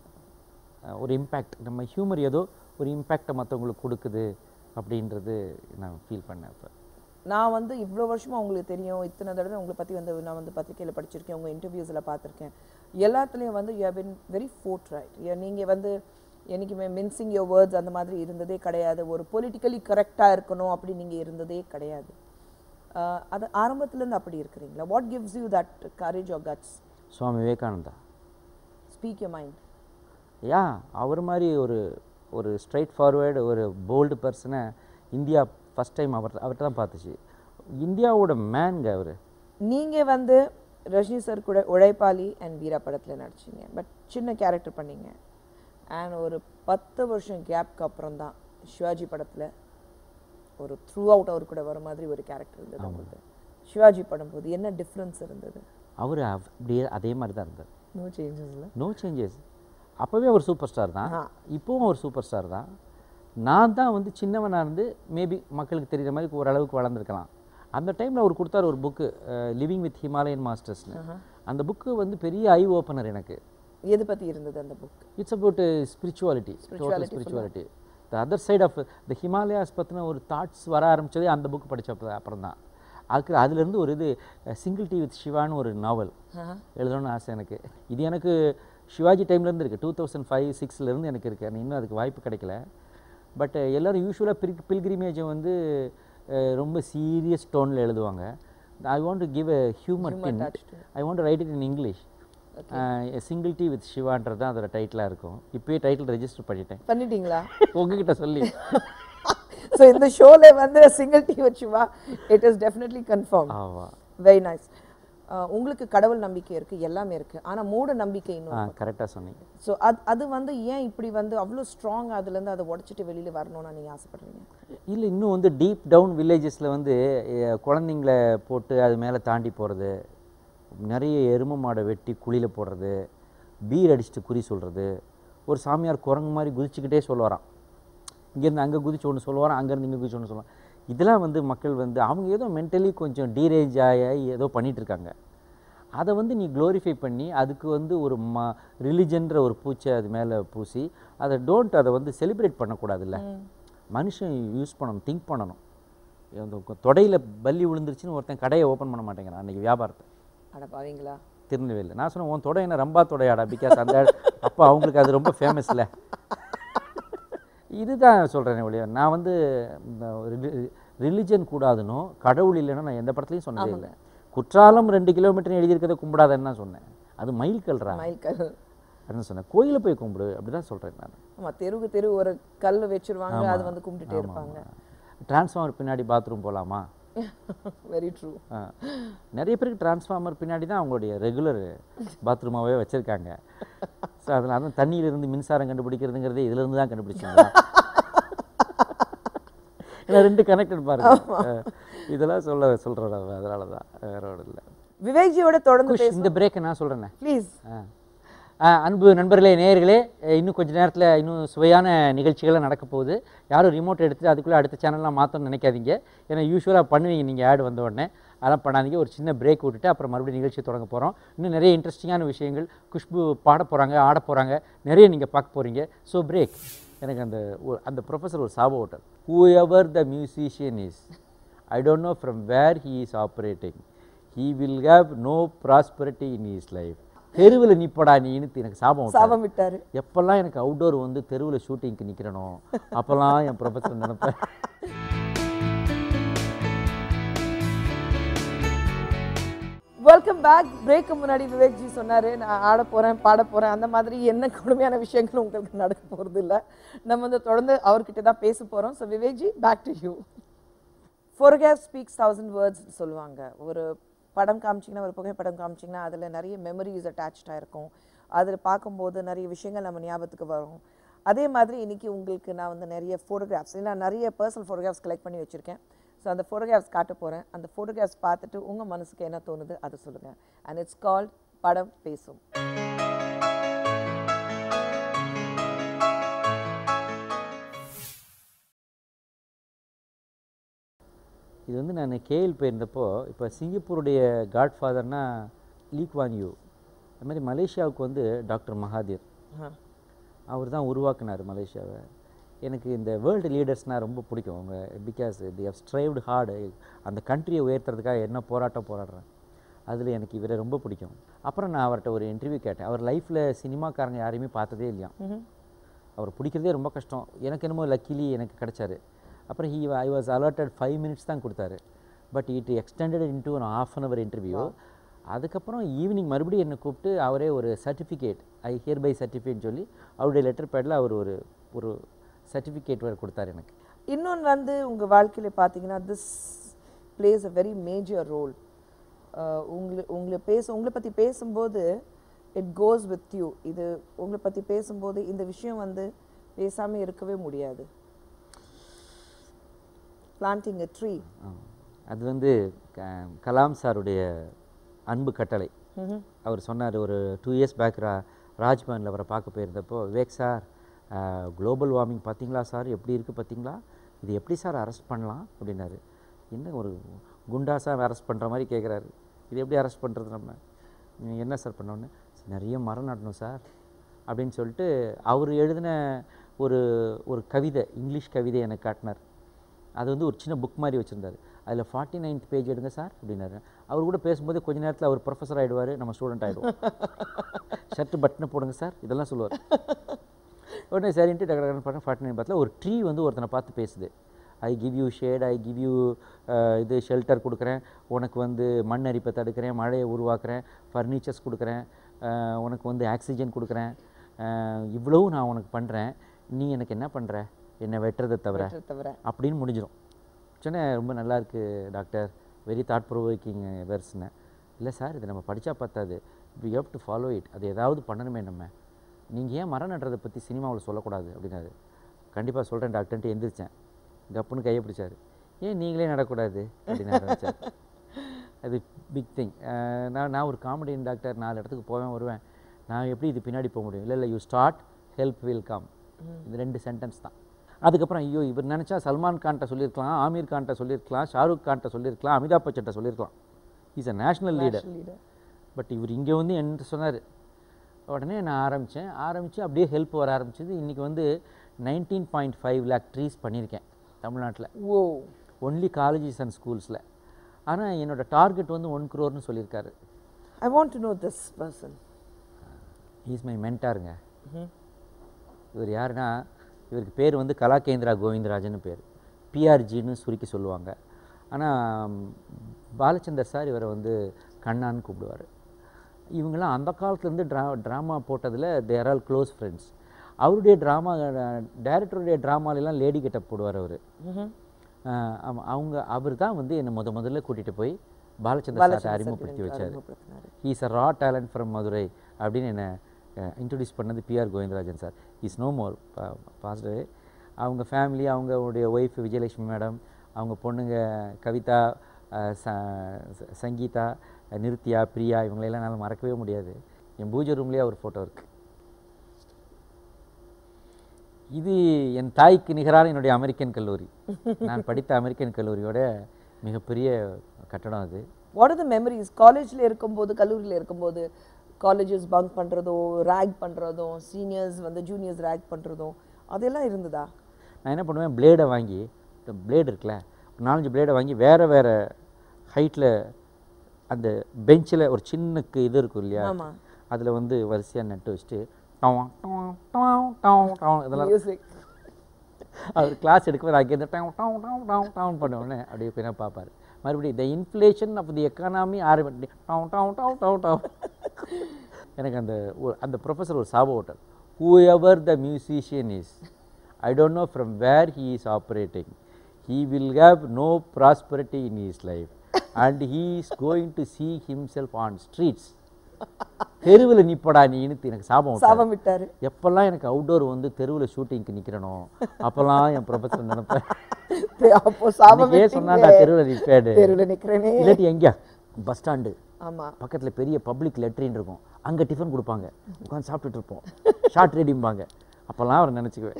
அஹ், ஒரு இம்பேக்ட் நம்ம ஹியூமர் ஏதோ ஒரு இம்பேக்டை மற்றவங்களுக்கு கொடுக்குது அப்படின்றது நான் ஃபீல் பண்ணேன் இப்போ நான் வந்து இவ்வளோ வருஷமா உங்களுக்கு தெரியும் இத்தனை தடவை உங்களை பற்றி வந்து நான் வந்து பத்திரிக்கையில் படிச்சிருக்கேன் உங்கள் இன்டர்வியூஸில் பார்த்துருக்கேன் எல்லாத்துலேயும் வந்து you have been very forthright நீங்கள் வந்து என்றைக்குமே மின்சிங் யோர் வேர்ட்ஸ் அந்த மாதிரி இருந்ததே கிடையாது ஒரு பொலிட்டிக்கலி கரெக்டாக இருக்கணும் அப்படி நீங்கள் இருந்ததே கிடையாது ஆஹ் அது ஆரம்பத்துலேருந்து அப்படி இருக்கிறீங்களா what gives you that courage or guts Swami Vivekananda speak you mind yeah அவர் மாதிரி ஒரு ஒரு ஸ்ட்ரைட் ஃபார்வேர்டு ஒரு போல்டு பர்சனை இந்தியா ஃபஸ்ட் டைம் அவர் அவர்கிட்ட தான் பார்த்துச்சு இந்தியாவோட மேன்ங்க அவர் நீங்கள் வந்து ரஜினி சார் கூட உழைப்பாளி அண்ட் வீரா படத்தில் நடிச்சீங்க பட் சின்ன கேரக்டர் பண்ணீங்க அண்ட் ஒரு பத்து வருஷம் கேப்க்கு அப்புறம் தான் சிவாஜி படத்தில் ஒரு த்ரூ அவுட் அவர் கூட வர மாதிரி ஒரு கேரக்டர் இருந்தது உங்களுக்கு சிவாஜி படம் போது என்ன டிஃப்ரென்ஸ் இருந்தது அவர் அப்படியே அதே மாதிரி தான் இருந்தார் நோ சேஞ்சஸ்ல நோ சேஞ்சஸ் அப்போவே அவர் சூப்பர் ஸ்டார் தான் இப்போவும் அவர் சூப்பர் ஸ்டார் தான் நான் தான் வந்து சின்னவனாக இருந்து மேபி மக்களுக்கு தெரிகிற மாதிரி ஓரளவுக்கு வளர்ந்துருக்கலாம் அந்த டைமில் அவர் கொடுத்தார் ஒரு புக்கு லிவிங் வித் ஹிமாலயன் மாஸ்டர்ஸ்னு அந்த புக்கு வந்து பெரிய ஐ ஓப்பனர் எனக்கு எது பற்றி இருந்தது அந்த book it's about spirituality total spirituality the other side of the Himalayas பற்றின ஒரு தாட்ஸ் வர ஆரம்பிச்சதே அந்த புக் படிச்சப்ப அப்புறம் தான் அதுக்கு அதுலேருந்து ஒரு இது சிங்கிள் டி வித் சிவான்னு ஒரு நாவல் எழுதணும்னு ஆசை எனக்கு இது எனக்கு சிவாஜி டைம்லேருந்து இருக்குது டூ தௌசண்ட் ஃபைவ் சிக்ஸ்லேருந்து எனக்கு இருக்குது எனக்கு இன்னும் அதுக்கு வாய்ப்பு கிடைக்கல பட் எல்லோரும் யூஸ்வலாக பில் பில்கிரிமேஜை வந்து அஹ், ரொம்ப சீரியஸ் டோனில் எழுதுவாங்க I want to give a humour tinge I want write it in English single tea with சிவான்றது தான் அதோட டைட்டிலாக இருக்கும் இப்போயே டைட்டில் ரெஜிஸ்டர் பண்ணிட்டேன் பண்ணிட்டீங்களா உங்ககிட்ட சொல்லி ஸோ இந்த ஷோல வந்து சிங்கிள் டி வச்சுவா இட் இஸ் டெஃபினெட்லி கன்ஃபார்ம் ஆமாம் வெரி நைஸ் உங்களுக்கு கடவுள் நம்பிக்கை இருக்கு எல்லாமே இருக்கு ஆனா மூட நம்பிக்கை ஆ இன்னும் கரெக்டாக சொன்னீங்க ஸோ அது அது வந்து ஏன் இப்படி வந்து அவ்வளோ ஸ்ட்ராங் அதுலேருந்து அதை உடச்சிட்டு வெளியில வரணும்னு நீங்க ஆசைப்படுறீங்க இல்லை இன்னும் வந்து டீப் டவுன் வில்லேஜஸில் வந்து அஹ், குழந்தைங்கள போட்டு அது மேலே தாண்டி போகிறது நிறைய எரும மாடை வெட்டி குழியில் போடுறது பீர் அடிச்சுட்டு குறி சொல்கிறது ஒரு சாமியார் குரங்கு மாதிரி குதிச்சுக்கிட்டே சொல்லுவாராம் இங்கேருந்து அங்கே குதிச்சு ஒன்று சொல்லுவாராம் அங்கேருந்து இங்கே குதிச்சு ஒன்று சொல்லுவாங்க இதெல்லாம் வந்து மக்கள் வந்து அவங்க ஏதோ மென்டலி கொஞ்சம் டீரேஜ் ஆகி ஏதோ பண்ணிட்டு இருக்காங்க அதை வந்து நீ க்ளோரிஃபை பண்ணி அதுக்கு வந்து ஒரு ம ரிலிஜன்ற ஒரு பூச்சை அது மேலே பூசி அதை டோன்ட் அதை வந்து செலிப்ரேட் பண்ணக்கூடாதுல்ல மனுஷன் யூஸ் பண்ணணும் திங்க் பண்ணணும் அந்த தொடையில் பல்லி விழுந்துருச்சுன்னு ஒருத்தன் கடையை ஓப்பன் பண்ண மாட்டேங்கிறான் அன்றைக்கி வியாபாரத்தை அட பாவீங்களா திருநெல்வேலியில் நான் சொன்னேன் உன் தொடை என்ன ரம்பா தொடையாடா பிகாஸ் அந்த அப்போ அவங்களுக்கு அது ரொம்ப ஃபேமஸ்ல இதுதான் சொல்கிறேன் ஒழிய நான் வந்து ரிலிஜன் கூடாதுனோ கடவுள் இல்லைன்னா நான் எந்த படத்துலையும் சொன்னதே இல்லை குற்றாலம் ரெண்டு கிலோமீட்டர் எழுதியிருக்கதை கும்பிடாதன்னு தான் சொன்னேன் அது மயில் கல்றா மைல்கல் அப்படின்னு சொன்னேன் கோயிலில் போய் கும்பிடு அப்படி தான் சொல்கிறேன் நான் ஆமா தெருவுக்கு தெரு ஒரு கல் வச்சிருவாங்க அது வந்து கும்பிட்டுட்டே இருப்பாங்க டிரான்ஸ்ஃபார்மர் பின்னாடி பாத்ரூம் போகலாமா வெரி ட்ரூ ஆ. நிறைய பேருக்கு டிரான்ஸ்ஃபார்மர் பின்னாடி தான் அவங்களுடைய ரெகுலர் பாத்ரூமாகவே வச்சுருக்காங்க ஸோ அதனால தான் தண்ணியிலிருந்து மின்சாரம் கண்டுபிடிக்கிறதுங்கிறதே இதிலிருந்து தான் கண்டுபிடிச்சாங்க ஏன்னா ரெண்டு கனெக்டட் பாருங்க ஆ. இதெல்லாம் சொல்ல சொல்கிறோம் அதனால தான் வேற ஒன்றும் இல்லை விவேக்ஜியோட தொடர்ந்து குஷ், பேச இந்த பிரேக்கை நான் சொல்கிறேனே ப்ளீஸ் ஆ, அன்பு நண்பர்களே நேயர்களே அஹ் இன்னும் கொஞ்ச நேரத்தில் இன்னும் சுவையான நிகழ்ச்சிகள்லாம் நடக்க போகுது யாரும் ரிமோட் எடுத்து அதுக்குள்ளே அடுத்த சேனல்லாம் மாற்றணும்னு நினைக்காதீங்க ஏன்னா யூஸ்வலாக பண்ணுவீங்க நீங்கள் ஆட் வந்த உடனே அதெல்லாம் பண்ணாதீங்க ஒரு சின்ன பிரேக் விட்டுட்டு அப்புறம் மறுபடியும் நிகழ்ச்சி தொடங்க போகிறோம் இன்னும் நிறைய இன்ட்ரெஸ்டிங்கான விஷயங்கள் குஷ்பு பாட போகிறாங்க ஆட போகிறாங்க நிறைய நீங்கள் பார்க்க போகிறீங்க ஸோ பிரேக் எனக்கு அந்த ஒரு- அந்த ப்ரொஃபஸர் ஒரு சாப ஓட்டர் whoever the musician is I don't know from where he is operating he will have no prosperity in his life தெருவில் நிப்படா நீன்னு எனக்கு சாபம் விட்டாரு. சாபம் விட்டாரு எப்பெல்லாம் எனக்கு அவுட்டோர் வந்து தெருவில் ஷூட்டிங்க்கு நிற்கிறனோ அப்போல்லாம் என் ப்ரொஃபஸர் நினைப்பேன் வெல்கம் பேக் பிரேக்கு முன்னாடி விவேக்ஜி சொன்னாரு நான் ஆட போறேன் பாட போறேன் அந்த மாதிரி என்ன கொடுமையான விஷயங்களும் உங்களுக்கு நடக்க போறது இல்ல நம்ம வந்து தொடர்ந்து அவர்கிட்ட தான் பேச போறோம் so Vivekji back to you ஃபோர்கேவ் ஸ்பீக்ஸ் தௌசண்ட் வேர்ட்ஸ் சொல்லுவாங்க ஒரு படம் காமிச்சிங்கன்னா ஒரு புகைப்படம் காமிச்சிங்கன்னா அதில் நிறைய மெமரிஸ் அட்டாச்சாக இருக்கும் அதில் பார்க்கும்போது நிறைய விஷயங்கள் நம்ம ஞாபகத்துக்கு வரும் அதே மாதிரி இன்னைக்கு உங்களுக்கு நான் வந்து நிறைய ஃபோட்டோகிராஃப்ஸ் நான் நிறைய பர்சனல் ஃபோட்டோகிராஃப்ஸ் கலெக்ட் பண்ணி வச்சுருக்கேன் ஸோ அந்த ஃபோட்டோகிராஃப்ஸ் காட்ட போகிறேன் அந்த ஃபோட்டோகிராஃப்ஸ் பார்த்துட்டு உங்கள் மனசுக்கு என்ன தோணுது அதை சொல்லுங்கள் அண்ட் இட்ஸ் கால்ட் படம் பேசும் இது வந்து நான் கேஎல் போயிருந்தப்போ இப்போ சிங்கப்பூருடைய காட்ஃபாதர்னா லீக்வான் யூ அது மாதிரி மலேசியாவுக்கு வந்து டாக்டர் மகாதீர் அவர் தான் உருவாக்குனார் மலேசியாவை எனக்கு இந்த வேர்ல்டு லீடர்ஸ்னால் ரொம்ப பிடிக்கும் அவங்க because they have strived hard அந்த கண்ட்ரியை உயர்த்துறதுக்காக என்ன போராட்டம் போராடுறேன் அதில் எனக்கு இவரை ரொம்ப பிடிக்கும் அப்புறம் நான் அவர்கிட்ட ஒரு இன்டர்வியூ கேட்டேன் அவர் லைஃப்பில் சினிமாக்காரங்க யாரையுமே பார்த்ததே இல்லையா அவர் பிடிக்கிறதே ரொம்ப கஷ்டம் எனக்கு என்னமோ லக்கிலி எனக்கு கிடைச்சாரு அப்புறம் he I was alerted five minutes தான் கொடுத்தாரு but it extended into one of an hour interview அதுக்கப்புறம் ஈவினிங் மறுபடியும் என்னை கூப்பிட்டு அவரே ஒரு சர்டிஃபிகேட் ஐ ஹியர் பை சர்டிஃபிகேட் சொல்லி அவருடைய லெட்டர் பேடில் அவர் ஒரு ஒரு சர்டிஃபிகேட் வேறு கொடுத்தாரு எனக்கு இன்னொன்று வந்து உங்கள் வாழ்க்கையில் பார்த்தீங்கன்னா this plays a very major role உங்களை உங்களை பேச உங்களை பற்றி பேசும்போது இட் கோஸ் வித் யூ இது உங்களை பற்றி பேசும்போது இந்த விஷயம் வந்து பேசாமல் இருக்கவே முடியாது பிளான்டிங் எ ட்ரீ ஆ. அது வந்து க- கலாம் சாருடைய அன்பு கட்டளை அவர் சொன்னார் ஒரு டூ இயர்ஸ் பேக் ரா ராஜ்பவனில் அவரை பார்க்க போயிருந்தப்போ விவேக் சார் குளோபல் வார்மிங் பார்த்தீங்களா சார் எப்படி இருக்குது பார்த்தீங்களா இது எப்படி சார் அரெஸ்ட் பண்ணலாம் அப்படின்னாரு என்ன ஒரு குண்டா சார் அரெஸ்ட் பண்ணுற மாதிரி கேட்குறாரு இது எப்படி அரெஸ்ட் பண்ணுறது நம்ம நீங்க என்ன சார் பண்ணோன்னு நிறைய மரம் நடணும் சார் அப்படின்னு சொல்லிட்டு அவர் எழுதின ஒரு ஒரு கவிதை இங்கிலீஷ் கவிதை எனக்கு காட்டினார் அது வந்து ஒரு சின்ன புக் மாதிரி வச்சுருந்தாரு அதில் ஃபார்ட்டி நைன்த் பேஜ் எடுங்க சார் அப்படின்னாரு அவர் கூட பேசும்போது கொஞ்ச நேரத்தில் அவர் ப்ரொஃபஸர் ஆகிடுவார் நம்ம ஸ்டூடெண்ட் ஆகிடுவோம் ஷர்ட்டு பட்டனை போடுங்க சார் இதெல்லாம் சொல்லுவார் உடனே சரின்ட்டு டக்கு டக்குனு பண்ண ஃபார்ட்டி நைன் பார்த்துல ஒரு ட்ரீ வந்து ஒருத்தனை பார்த்து பேசுது I give you shade I give you இது ஷெல்டர் கொடுக்குறேன் உனக்கு வந்து மண் அரிப்பை தடுக்கிறேன் மழையை உருவாக்குறேன் ஃபர்னிச்சர்ஸ் கொடுக்குறேன் அஹ், உனக்கு வந்து ஆக்சிஜன் கொடுக்குறேன் அஹ், இவ்வளவும் நான் உனக்கு பண்ணுறேன் நீ எனக்கு என்ன பண்ணுற என்னை வெட்டுறதை தவிர தவிர அப்படின்னு முடிஞ்சிடும் சொன்னேன் ரொம்ப நல்லா இருக்கு டாக்டர் வெரி தாட் ப்ரொவோக்கிங் வெர்ஸ்னு இல்லை சார் இது நம்ம படித்தா பத்தாது we have to follow it அது ஏதாவது பண்ணணுமே நம்ம நீங்கள் ஏன் மரம் நடுறதை பற்றி சினிமாவில் சொல்லக்கூடாது அப்படின்னாரு கண்டிப்பாக சொல்கிறேன் டாக்டர்ன்ட்டு எந்திரிச்சேன் கப்புன்னு கையை பிடிச்சாரு ஏன் நீங்களே நடக்கூடாது அப்படின்னு ஆரம்பிச்சார் அது பிக் திங் நான் நான் ஒரு காமெடியன் டாக்டர் நாலு இடத்துக்கு போவேன் வருவேன் நான் எப்படி இது பின்னாடி போக முடியும் இல்லை இல்லை you start help will come இது ரெண்டு சென்டென்ஸ் தான் அதுக்கப்புறம் ஐயோ இவர் நினச்சா சல்மான் கான்ட்ட சொல்லியிருக்கலாம் ஆமீர் கான்ட்ட சொல்லியிருக்கலாம் ஷாருக் கான்ட்ட சொல்லியிருக்கலாம் அமிதாப் பச்சன்ட்ட சொல்லியிருக்கலாம் is a national leader leader. But இவர் இங்கே வந்து என்ன சொன்னார் உடனே நான் ஆரம்பித்தேன் ஆரம்பித்து அப்படியே ஹெல்ப் வர ஆரம்பிச்சது இன்றைக்கி வந்து nineteen point five lakh trees பண்ணியிருக்கேன் தமிழ்நாட்டில் ஓ ஒன்லி காலேஜஸ் அண்ட் ஸ்கூல்ஸில் ஆனால் என்னோட டார்கெட் வந்து ஒன் க்ரோர்னு சொல்லியிருக்காரு I want to know this person is my மென்டாருங்க இவர் யாருன்னா இவருக்கு பேர் வந்து கலாகேந்திரா கோவிந்தராஜன் பேர் பிஆர்ஜின்னு சுருக்கி சொல்லுவாங்க ஆனால் பாலச்சந்தர் சார் இவரை வந்து கண்ணான்னு கூப்பிடுவார் இவங்கெல்லாம் அந்த காலத்துலேருந்து ட்ரா ட்ராமா போட்டதில் தேர் ஆல் க்ளோஸ் ஃப்ரெண்ட்ஸ் அவருடைய ட்ராமா டைரக்டருடைய ட்ராமாலெல்லாம் லேடி கெட்டப் போடுவார் அவர் அவங்க அவர் தான் வந்து என்னை முத முதல்ல கூட்டிகிட்டு போய் பாலச்சந்திர சார்ட்ட பாலச்சந்திர அறிமுகப்படுத்தி சார் வச்சார் அறிமுகப்படுத்தினாரு. He's a raw talent from Madurai அப்படின்னு என்னை இன்ட்ரடியூஸ் பண்ணது PR Govindarajan sir is no more past அவங்க ஃபேமிலி அவங்களுடைய ஒய்ஃப் விஜயலட்சுமி மேடம் அவங்க பொண்ணுங்க கவிதா அஹ், ச- ச- சங்கீதா அஹ், நிருத்யா பிரியா இவங்களெல்லாம் என்னால் மறக்கவே முடியாது என் பூஜை ரூம்லேயே ஒரு ஃபோட்டோ இருக்குது இது என் தாய்க்கு நிகரான என்னுடைய அமெரிக்கன் கல்லூரி நான் படித்த அமெரிக்கன் கல்லூரியோட மிகப்பெரிய கட்டடம் அது வாட் ஆர் த மெமரிஸ் காலேஜில் இருக்கும்போது கல்லூரியில் இருக்கும்போது காலேஜஸ் பங்க் பண்ணுறதோ ரேக் பண்ணுறதும் சீனியர்ஸ் வந்து ஜூனியர்ஸ் ரேக் பண்ணுறதும் அதெல்லாம் இருந்ததா நான் என்ன பண்ணுவேன் பிளேடை வாங்கி இந்த பிளேடு இருக்குல்ல ஒரு நாலஞ்சு பிளேடை வாங்கி வேறு வேறு ஹைட்டில் அந்த பெஞ்சில் ஒரு சின்னக்கு இது இருக்கும் இல்லையா ஆமா. அதில் வந்து வரிசையாக நட்டு வச்சுட்டு down down down down down இதெல்லாம் மியூசிக் அவர் கிளாஸ் எடுக்கும்போது அங்கேருந்து down down down down down பண்ண உடனே அப்படியே போய் நான் பார்ப்பார் மறுபடியும் the inflation of the economy ஆரம்பி down down down down down எனக்கு அந்த ஒரு- அந்த ப்ரொஃபஸர் ஒரு சாப ஓட்டர் whoever the musician is I don't know from where he is operating he will have no prosperity in his life and he is going to see himself on streets தெருவில் நிப்படா நீன்னு எனக்கு சாபம் விட்டாரு. சாபம் விட்டாரு எப்பெல்லாம் எனக்கு அவுட்டோர் வந்து தெருவில் ஷூட்டிங்க்கு நிற்கிறனோ அப்போல்லாம் என் ப்ரொஃபஸர் நினைப்பேன் அப்போ சாபம் அன்னைக்கே சொன்னாண்டா தெருவில் நிற்பேடு தெருவில் நிற்கிறேனே இல்லாட்டி எங்கேயா பஸ் ஸ்டாண்டு ஆமா பக்கத்தில் பெரிய பப்ளிக் லெட்ரின் இருக்கும் அங்கே டிஃபன் கொடுப்பாங்க உட்காந்து சாப்பிட்டுட்டு இருப்போம் ஷார்ட் ரெடிம்பாங்க அப்போல்லாம் அவர் நினச்சிக்குவேன்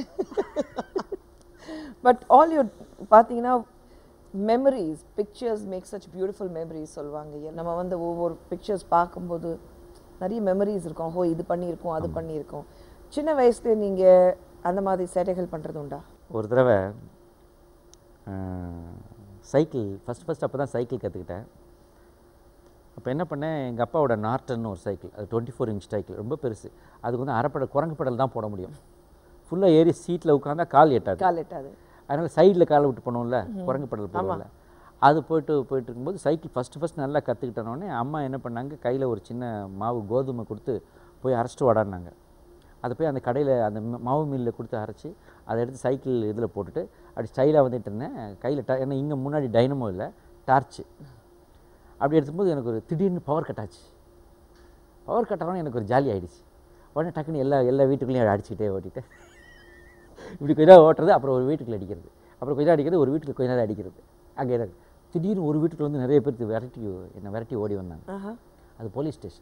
பட் ஆல் யூ பார்த்தீங்கன்னா memories pictures make such beautiful memories சொல்லுவாங்க ஏ- நம்ம வந்து ஒவ்வொரு பிக்சர்ஸ் பார்க்கும்போது நிறைய மெமரிஸ் இருக்கும் ஓ இது பண்ணியிருக்கோம் அது பண்ணியிருக்கோம் சின்ன வயசுல நீங்க அந்த மாதிரி சேட்டைகள் பண்றது உண்டா ஒரு தடவை சைக்கிள் ஃபஸ்ட் ஃபஸ்ட் அப்போ தான் சைக்கிள் கற்றுக்கிட்டேன் அப்போ என்ன பண்ணேன் எங்கள் அப்பாவோட நார்டன்னு ஒரு சைக்கிள் அது டுவெண்ட்டி ஃபோர் இன்ச் சைக்கிள் ரொம்ப பெருசு அதுக்கு வந்து அரைப்பட குரங்கு படல் தான் போட முடியும் ஃபுல்லாக ஏறி சீட்டில் உட்காந்தா கால் எட்டாது கால் எட்டாது அதனால் சைடில் காலை விட்டு பண்ணுவோம்ல குரங்கு படல் போடுவோம்ல அது போயிட்டு போயிட்டு இருக்கும்போது சைக்கிள் ஃபஸ்ட்டு ஃபஸ்ட் நல்லா கற்றுக்கிட்டனோடனே அம்மா என்ன பண்ணாங்க கையில் ஒரு சின்ன மாவு கோதுமை கொடுத்து போய் அரைச்சிட்டு வாடான்னாங்க அதை போய் அந்த கடையில் அந்த ம- மாவு மில்லில் கொடுத்து அரைச்சி அதை எடுத்து சைக்கிள் இதில் போட்டுட்டு அப்படி ஸ்டைலாக வந்துட்டு இருந்தேன் கையில் ட ஏன்னா இங்கே முன்னாடி டைனமோ இல்லை டார்ச்சு அப்படி எடுக்கும்போது எனக்கு ஒரு திடீர்னு பவர் கட் ஆச்சு பவர் கட் ஆனோடனே எனக்கு ஒரு ஜாலி ஆயிடுச்சு உடனே டக்குன்னு எல்லா எல்லா வீட்டுக்குள்ளேயும் அடிச்சுக்கிட்டே ஓட்டிட்டேன் இப்படி கொஞ்ச நேரம் ஓட்டுறது அப்புறம் ஒரு வீட்டுக்குள்ள அடிக்கிறது அப்புறம் கொஞ்ச நேரம் அடிக்கிறது ஒரு வீட்டுக்கு கொஞ்ச நேரம் அடிக்கிறது அங்கே எனக்கு திடீர்னு ஒரு வீட்டுக்குள்ள வந்து நிறைய பேர் விரட்டி என்னை விரட்டி ஓடி வந்தாங்க ஆஹா. அது போலீஸ் ஸ்டேஷன்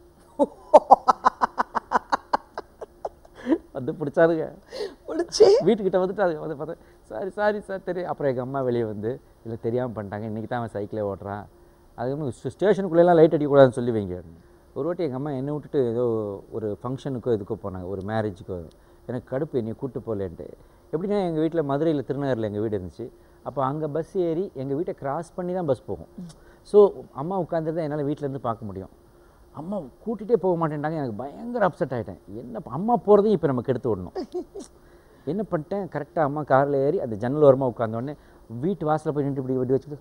வந்து பிடிச்சாருங்க முடிச்சு வீட்டுக்கிட்ட வந்துட்டாரு வந்து பார்த்தா சாரி சாரி சார் தெரியும் அப்புறம் எங்கள் அம்மா வெளியே வந்து இல்லை தெரியாமல் பண்ணிட்டாங்க இன்றைக்கி தான் அவன் சைக்கிளே ஓட்டுறான் அதுக்கு ஸ்டேஷனுக்குள்ளேலாம் லைட் அடிக்கக்கூடாதுன்னு சொல்லி வைங்க ஒரு வாட்டி எங்கள் அம்மா என்னை விட்டுட்டு ஏதோ ஒரு ஃபங்க்ஷனுக்கோ இதுக்கோ போனாங்க ஒரு மேரேஜுக்கோ எனக்கு கடுப்பு என்னை கூட்டு போகலேன்ட்டு எப்படின்னா எங்கள் வீட்டில் மதுரையில் திருநகரில் எங்கள் வீடு இருந்துச்சு அப்போ அங்கே பஸ் ஏறி எங்கள் வீட்டை கிராஸ் பண்ணி தான் பஸ் போகும் ஸோ அம்மா உட்காந்துருந்தா என்னால் வீட்டிலேருந்து பார்க்க முடியும் அம்மா கூட்டிகிட்டே போக மாட்டேன்ட்டாங்க எனக்கு பயங்கர அப்செட் ஆகிட்டேன் என்ன ப- அம்மா போகிறதையும் இப்போ நமக்கு எடுத்து விடணும் என்ன பண்ணிட்டேன் கரெக்டாக அம்மா காரில் ஏறி அந்த ஜன்னல் ஓரமாக உட்காந்தோடனே வீட்டு வாசலில் போய் நின்று இப்படி வெடி வச்சுட்டு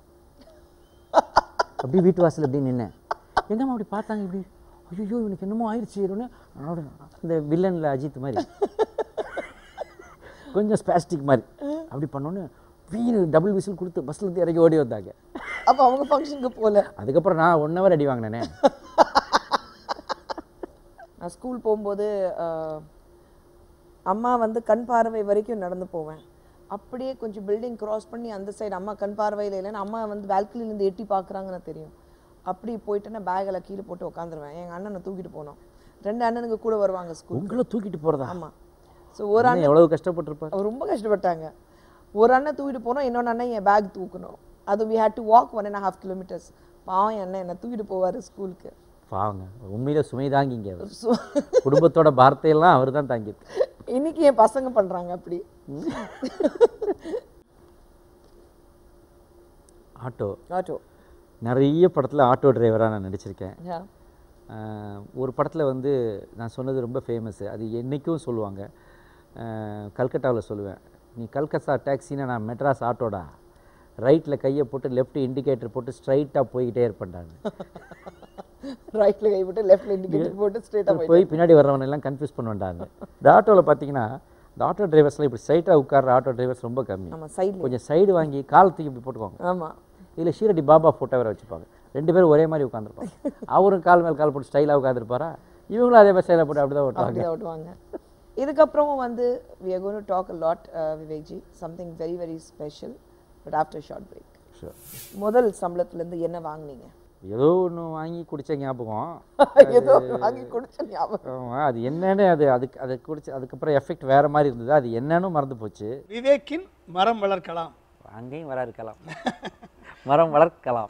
அப்படியே வீட்டு வாசல் அப்படி நின்னேன் எங்கம்மா அப்படி பார்த்தாங்க இப்படி ஐயோ இவனுக்கு என்னமோ ஆயிடுச்சு உடனே அவனோட இந்த வில்லனில் அஜித் மாதிரி கொஞ்சம் ஸ்பாஸ்டிக் மாதிரி அப்படி பண்ணோன்னே வீணு டபுள் விசில் கொடுத்து பஸ்ல இருந்து இறங்கி ஓடி வந்தாங்க அப்ப அவங்க ஃபங்க்ஷனுக்கு போகல அதுக்கப்புறம் நான் ஒன் ஹவர் அடி வாங்கினேனே நான் ஸ்கூல் போகும்போது ஆஹ், அம்மா வந்து கண் பார்வை வரைக்கும் நடந்து போவேன் அப்படியே கொஞ்சம் பில்டிங் கிராஸ் பண்ணி அந்த சைடு அம்மா கண் பார்வையில் இல்லைன்னா அம்மா வந்து balcony-ல-இருந்து எட்டி பார்க்குறாங்கன்னு தெரியும் அப்படி போயிட்டேன்னா பேக்கில் கீழே போட்டு உட்காந்துருவேன் எங்கள் அண்ணனை தூக்கிட்டு போனோம் ரெண்டு அண்ணனுங்க கூட வருவாங்க ஸ்கூல் உங்களை தூக்கிட்டு போகிறதா ஆமாம் ஸோ ஒரு அண்ணன் எவ்வளவு கஷ்டப்பட்டிருப்பார் அவர் ரொம்ப கஷ்டப்பட்டாங்க ஒரு அண்ணன் தூக்கிட்டு போனோம் இன்னொன்று அண்ணன் என் பேக் தூக்கணும் அது we had to walk one and half kilometres பாவம் என் அண்ணன் என்னை தூக்கிட்டு போவார் ஸ்கூலுக்கு பாவங்க உண்மையில சுமை தாங்கிங்க அவர் ஸோ குடும்பத்தோட வார்த்தையெல்லாம் அவர் தான் தாங்கியிருக்கு இன்னைக்கு என் பசங்க பண்றாங்க அப்படி ஆட்டோ ஆட்டோ நிறைய படத்தில் ஆட்டோ டிரைவராக நான் நடிச்சிருக்கேன் Yeah. ஆஹ் ஒரு படத்தில் வந்து நான் சொன்னது ரொம்ப ஃபேமஸ்ஸு அது என்றைக்கும் சொல்லுவாங்க கல்கட்டாவில் சொல்லுவேன் நீ கல்கத்தா டாக்ஸினா நான் மெட்ராஸ் ஆட்டோடா ரைட்டில் கையை போட்டு லெஃப்ட் இண்டிகேட்டர் போட்டு ஸ்ட்ரைட்டாக போய்கிட்டே இருப்பேன்டாங்க ரைட்ல கை போட்டு லெஃப்ட்ல இண்டிகேட்டர் போட்டு ஸ்ட்ரெயிட்டா போய் போய் பின்னாடி வர்றவனை எல்லாம் கன்ஃபியூஸ் பண்ண வேண்டாங்க இந்த ஆட்டோவில் பார்த்தீங்கன்னா இந்த ஆட்டோ டிரைவர்ஸ்லாம் இப்படி ஸ்ட்ரைட்டாக உட்கார்ற ஆட்டோ டிரைவர்ஸ் ரொம்ப கம்மி ஆமா சைடுல கொஞ்சம் சைடு வாங்கி காலத்துக்கு இப்படி போட்டுக்குவாங்க ஆமா இதில் ஷீரடி பாபா ஃபோட்டோ வேறு வச்சுப்பாங்க ரெண்டு பேரும் ஒரே மாதிரி உட்காந்துருப்பாங்க அவரும் கால் மேல் கால் போட்டு ஸ்டைலாக உட்காந்துருப்பாரா இவங்களும் அதே மாதிரி ஸ்டைலாக போட்டு அப்படி தான் ஓட்டுவாங்க அப்படிதான் ஓட்டுவாங்க இதுக்கப்புறமும் வந்து we are going to talk a lot uh, விவேக்ஜி something very very special but after a short break Sure. முதல் சம்பளத்துல இருந்து என்ன வாங்குனீங்க ஏதோ ஒன்று வாங்கி குடிச்ச ஞாபகம் ஏதோ வாங்கி குடிச்ச ஞாபகம் ஆமா, அது என்னன்னு அது அதுக்கு அது குடிச்சு அதுக்கப்புறம் எஃபெக்ட் வேறு மாதிரி இருந்தது அது என்னன்னு மறந்து போச்சு விவேக்கின் மரம் வளர்க்கலாம் அங்கேயும் வர இருக்கலாம் மரம் வளர்க்கலாம்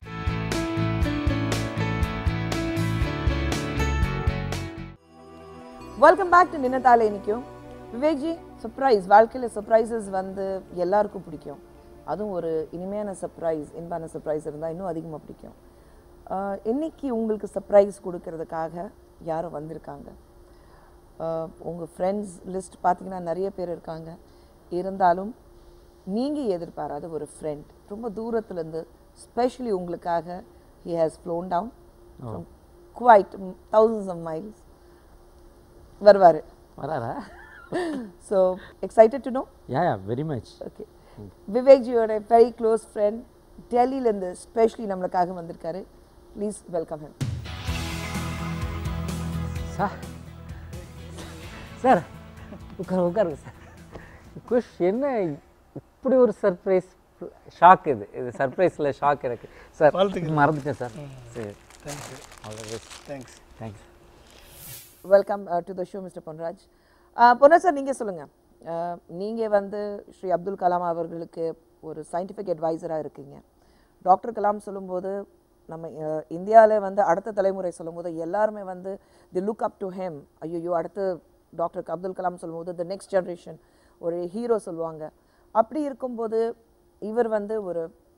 வெல்கம் பேக் டு நின்னதாலே நிற்கும் விவேக்ஜி சர்ப்ரைஸ் வாழ்க்கையில் சர்ப்ரைசஸ் வந்து எல்லாருக்கும் பிடிக்கும் அதுவும் ஒரு இனிமையான சர்ப்ரைஸ் இன்பான சர்ப்ரைஸ் இருந்தால் இன்னும் அதிகமாக பிடிக்கும் ஆஹ் இன்னைக்கு உங்களுக்கு சர்ப்ரைஸ் கொடுக்கறதுக்காக யாரும் வந்திருக்காங்க உங்கள் ஃப்ரெண்ட்ஸ் லிஸ்ட் பார்த்தீங்கன்னா நிறைய பேர் இருக்காங்க இருந்தாலும் நீங்கள் எதிர்பாராத ஒரு ஃப்ரெண்ட் ரொம்ப தூரத்துலேருந்து ஸ்பெஷலி உங்களுக்காக he has flown down quite thousands of miles வருவார் வராரா so excited to know yeah yeah very much okay விவேக்ஜியோட வெரி க்ளோஸ் ஃப்ரெண்ட் டெல்லியிலேருந்து ஸ்பெஷலி நம்மளுக்காக வந்திருக்காரு please welcome him sir sir உட்காரு உட்காருங்க சார் குஷ் என்ன இப்படி ஒரு சர்ப்ரைஸ் ஷாக் இது இது சர்ப்ரைஸில் ஷாக் எனக்கு சார் வாழ்த்துக்கள். மறந்துட்டேன் சார் சரி thank you all the best thanks thanks welcome to the show mister Ponraj Ponraj sir நீங்கள் சொல்லுங்கள் நீங்கள் வந்து ஸ்ரீ அப்துல் கலாம் அவர்களுக்கு ஒரு சயின்டிஃபிக் அட்வைசராக இருக்கீங்க டாக்டர் கலாம் சொல்லும்போது நம்ம இந்தியாவில் வந்து அடுத்த தலைமுறை சொல்லும்போது எல்லாருமே வந்து the look up to him ஐயோ அடுத்து டாக்டர் அப்துல் கலாம் சொல்லும்போது த நெக்ஸ்ட் ஜென்ரேஷன் ஒரு ஹீரோ சொல்லுவாங்க அப்படி இருக்கும்போது இவர் வந்து ஒரு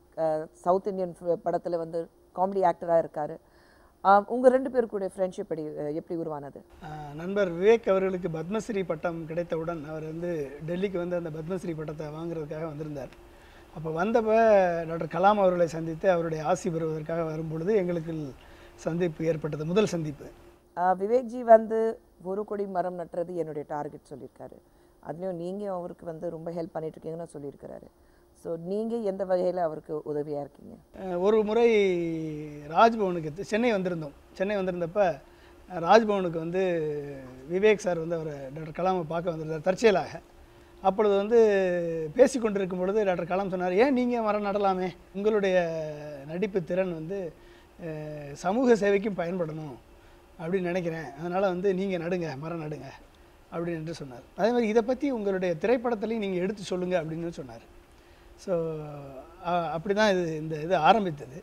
சவுத் இந்தியன் படத்தில் வந்து காமெடி ஆக்டராக இருக்கார் உங்கள் ரெண்டு பேருக்குடைய ஃப்ரெண்ட்ஷிப் எப்படி அஹ், எப்படி உருவானது ஆஹ் நண்பர் விவேக் அவர்களுக்கு பத்மஸ்ரீ பட்டம் கிடைத்தவுடன் அவர் வந்து டெல்லிக்கு வந்து அந்த பத்மஸ்ரீ பட்டத்தை வாங்குறதுக்காக வந்திருந்தார் அப்போ வந்தப்ப டாக்டர் கலாம் அவர்களை சந்தித்து அவருடைய ஆசி பெறுவதற்காக வரும்பொழுது எங்களுக்கு சந்திப்பு ஏற்பட்டது முதல் சந்திப்பு ஆஹ் விவேக்ஜி வந்து ஒரு கொடி மரம் நட்டுறது என்னுடைய டார்கெட் சொல்லியிருக்காரு அதுலேயும் நீங்கள் அவருக்கு வந்து ரொம்ப ஹெல்ப் பண்ணிட்டு இருக்கீங்கன்னு சொல்லியிருக்கிறாரு ஸோ நீங்கள் எந்த வகையில் அவருக்கு உதவியாக இருக்கீங்க அஹ் ஒரு முறை ராஜ்பவனுக்கு தி- சென்னை வந்திருந்தோம் சென்னை வந்திருந்தப்ப அஹ் ராஜ்பவனுக்கு வந்து விவேக் சார் வந்து அவர் டாக்டர் கலாமை பார்க்க வந்திருந்தார் தற்செயலாக அப்பொழுது வந்து பேசி கொண்டிருக்கும் பொழுது டாக்டர் கலாம் சொன்னார் ஏன் நீங்கள் மரம் நடலாமே உங்களுடைய நடிப்பு திறன் வந்து அஹ், சமூக சேவைக்கும் பயன்படணும் அப்படின்னு நினைக்கிறேன் அதனால் வந்து நீங்கள் நடுங்க மரம் நடுங்க அப்படின்னு என்று சொன்னார் அதே மாதிரி இதை பற்றி உங்களுடைய திரைப்படத்துலையும் நீங்கள் எடுத்து சொல்லுங்கள் அப்படின்னு சொன்னார் ஸோ அப்படி தான் இது இந்த இது ஆரம்பித்தது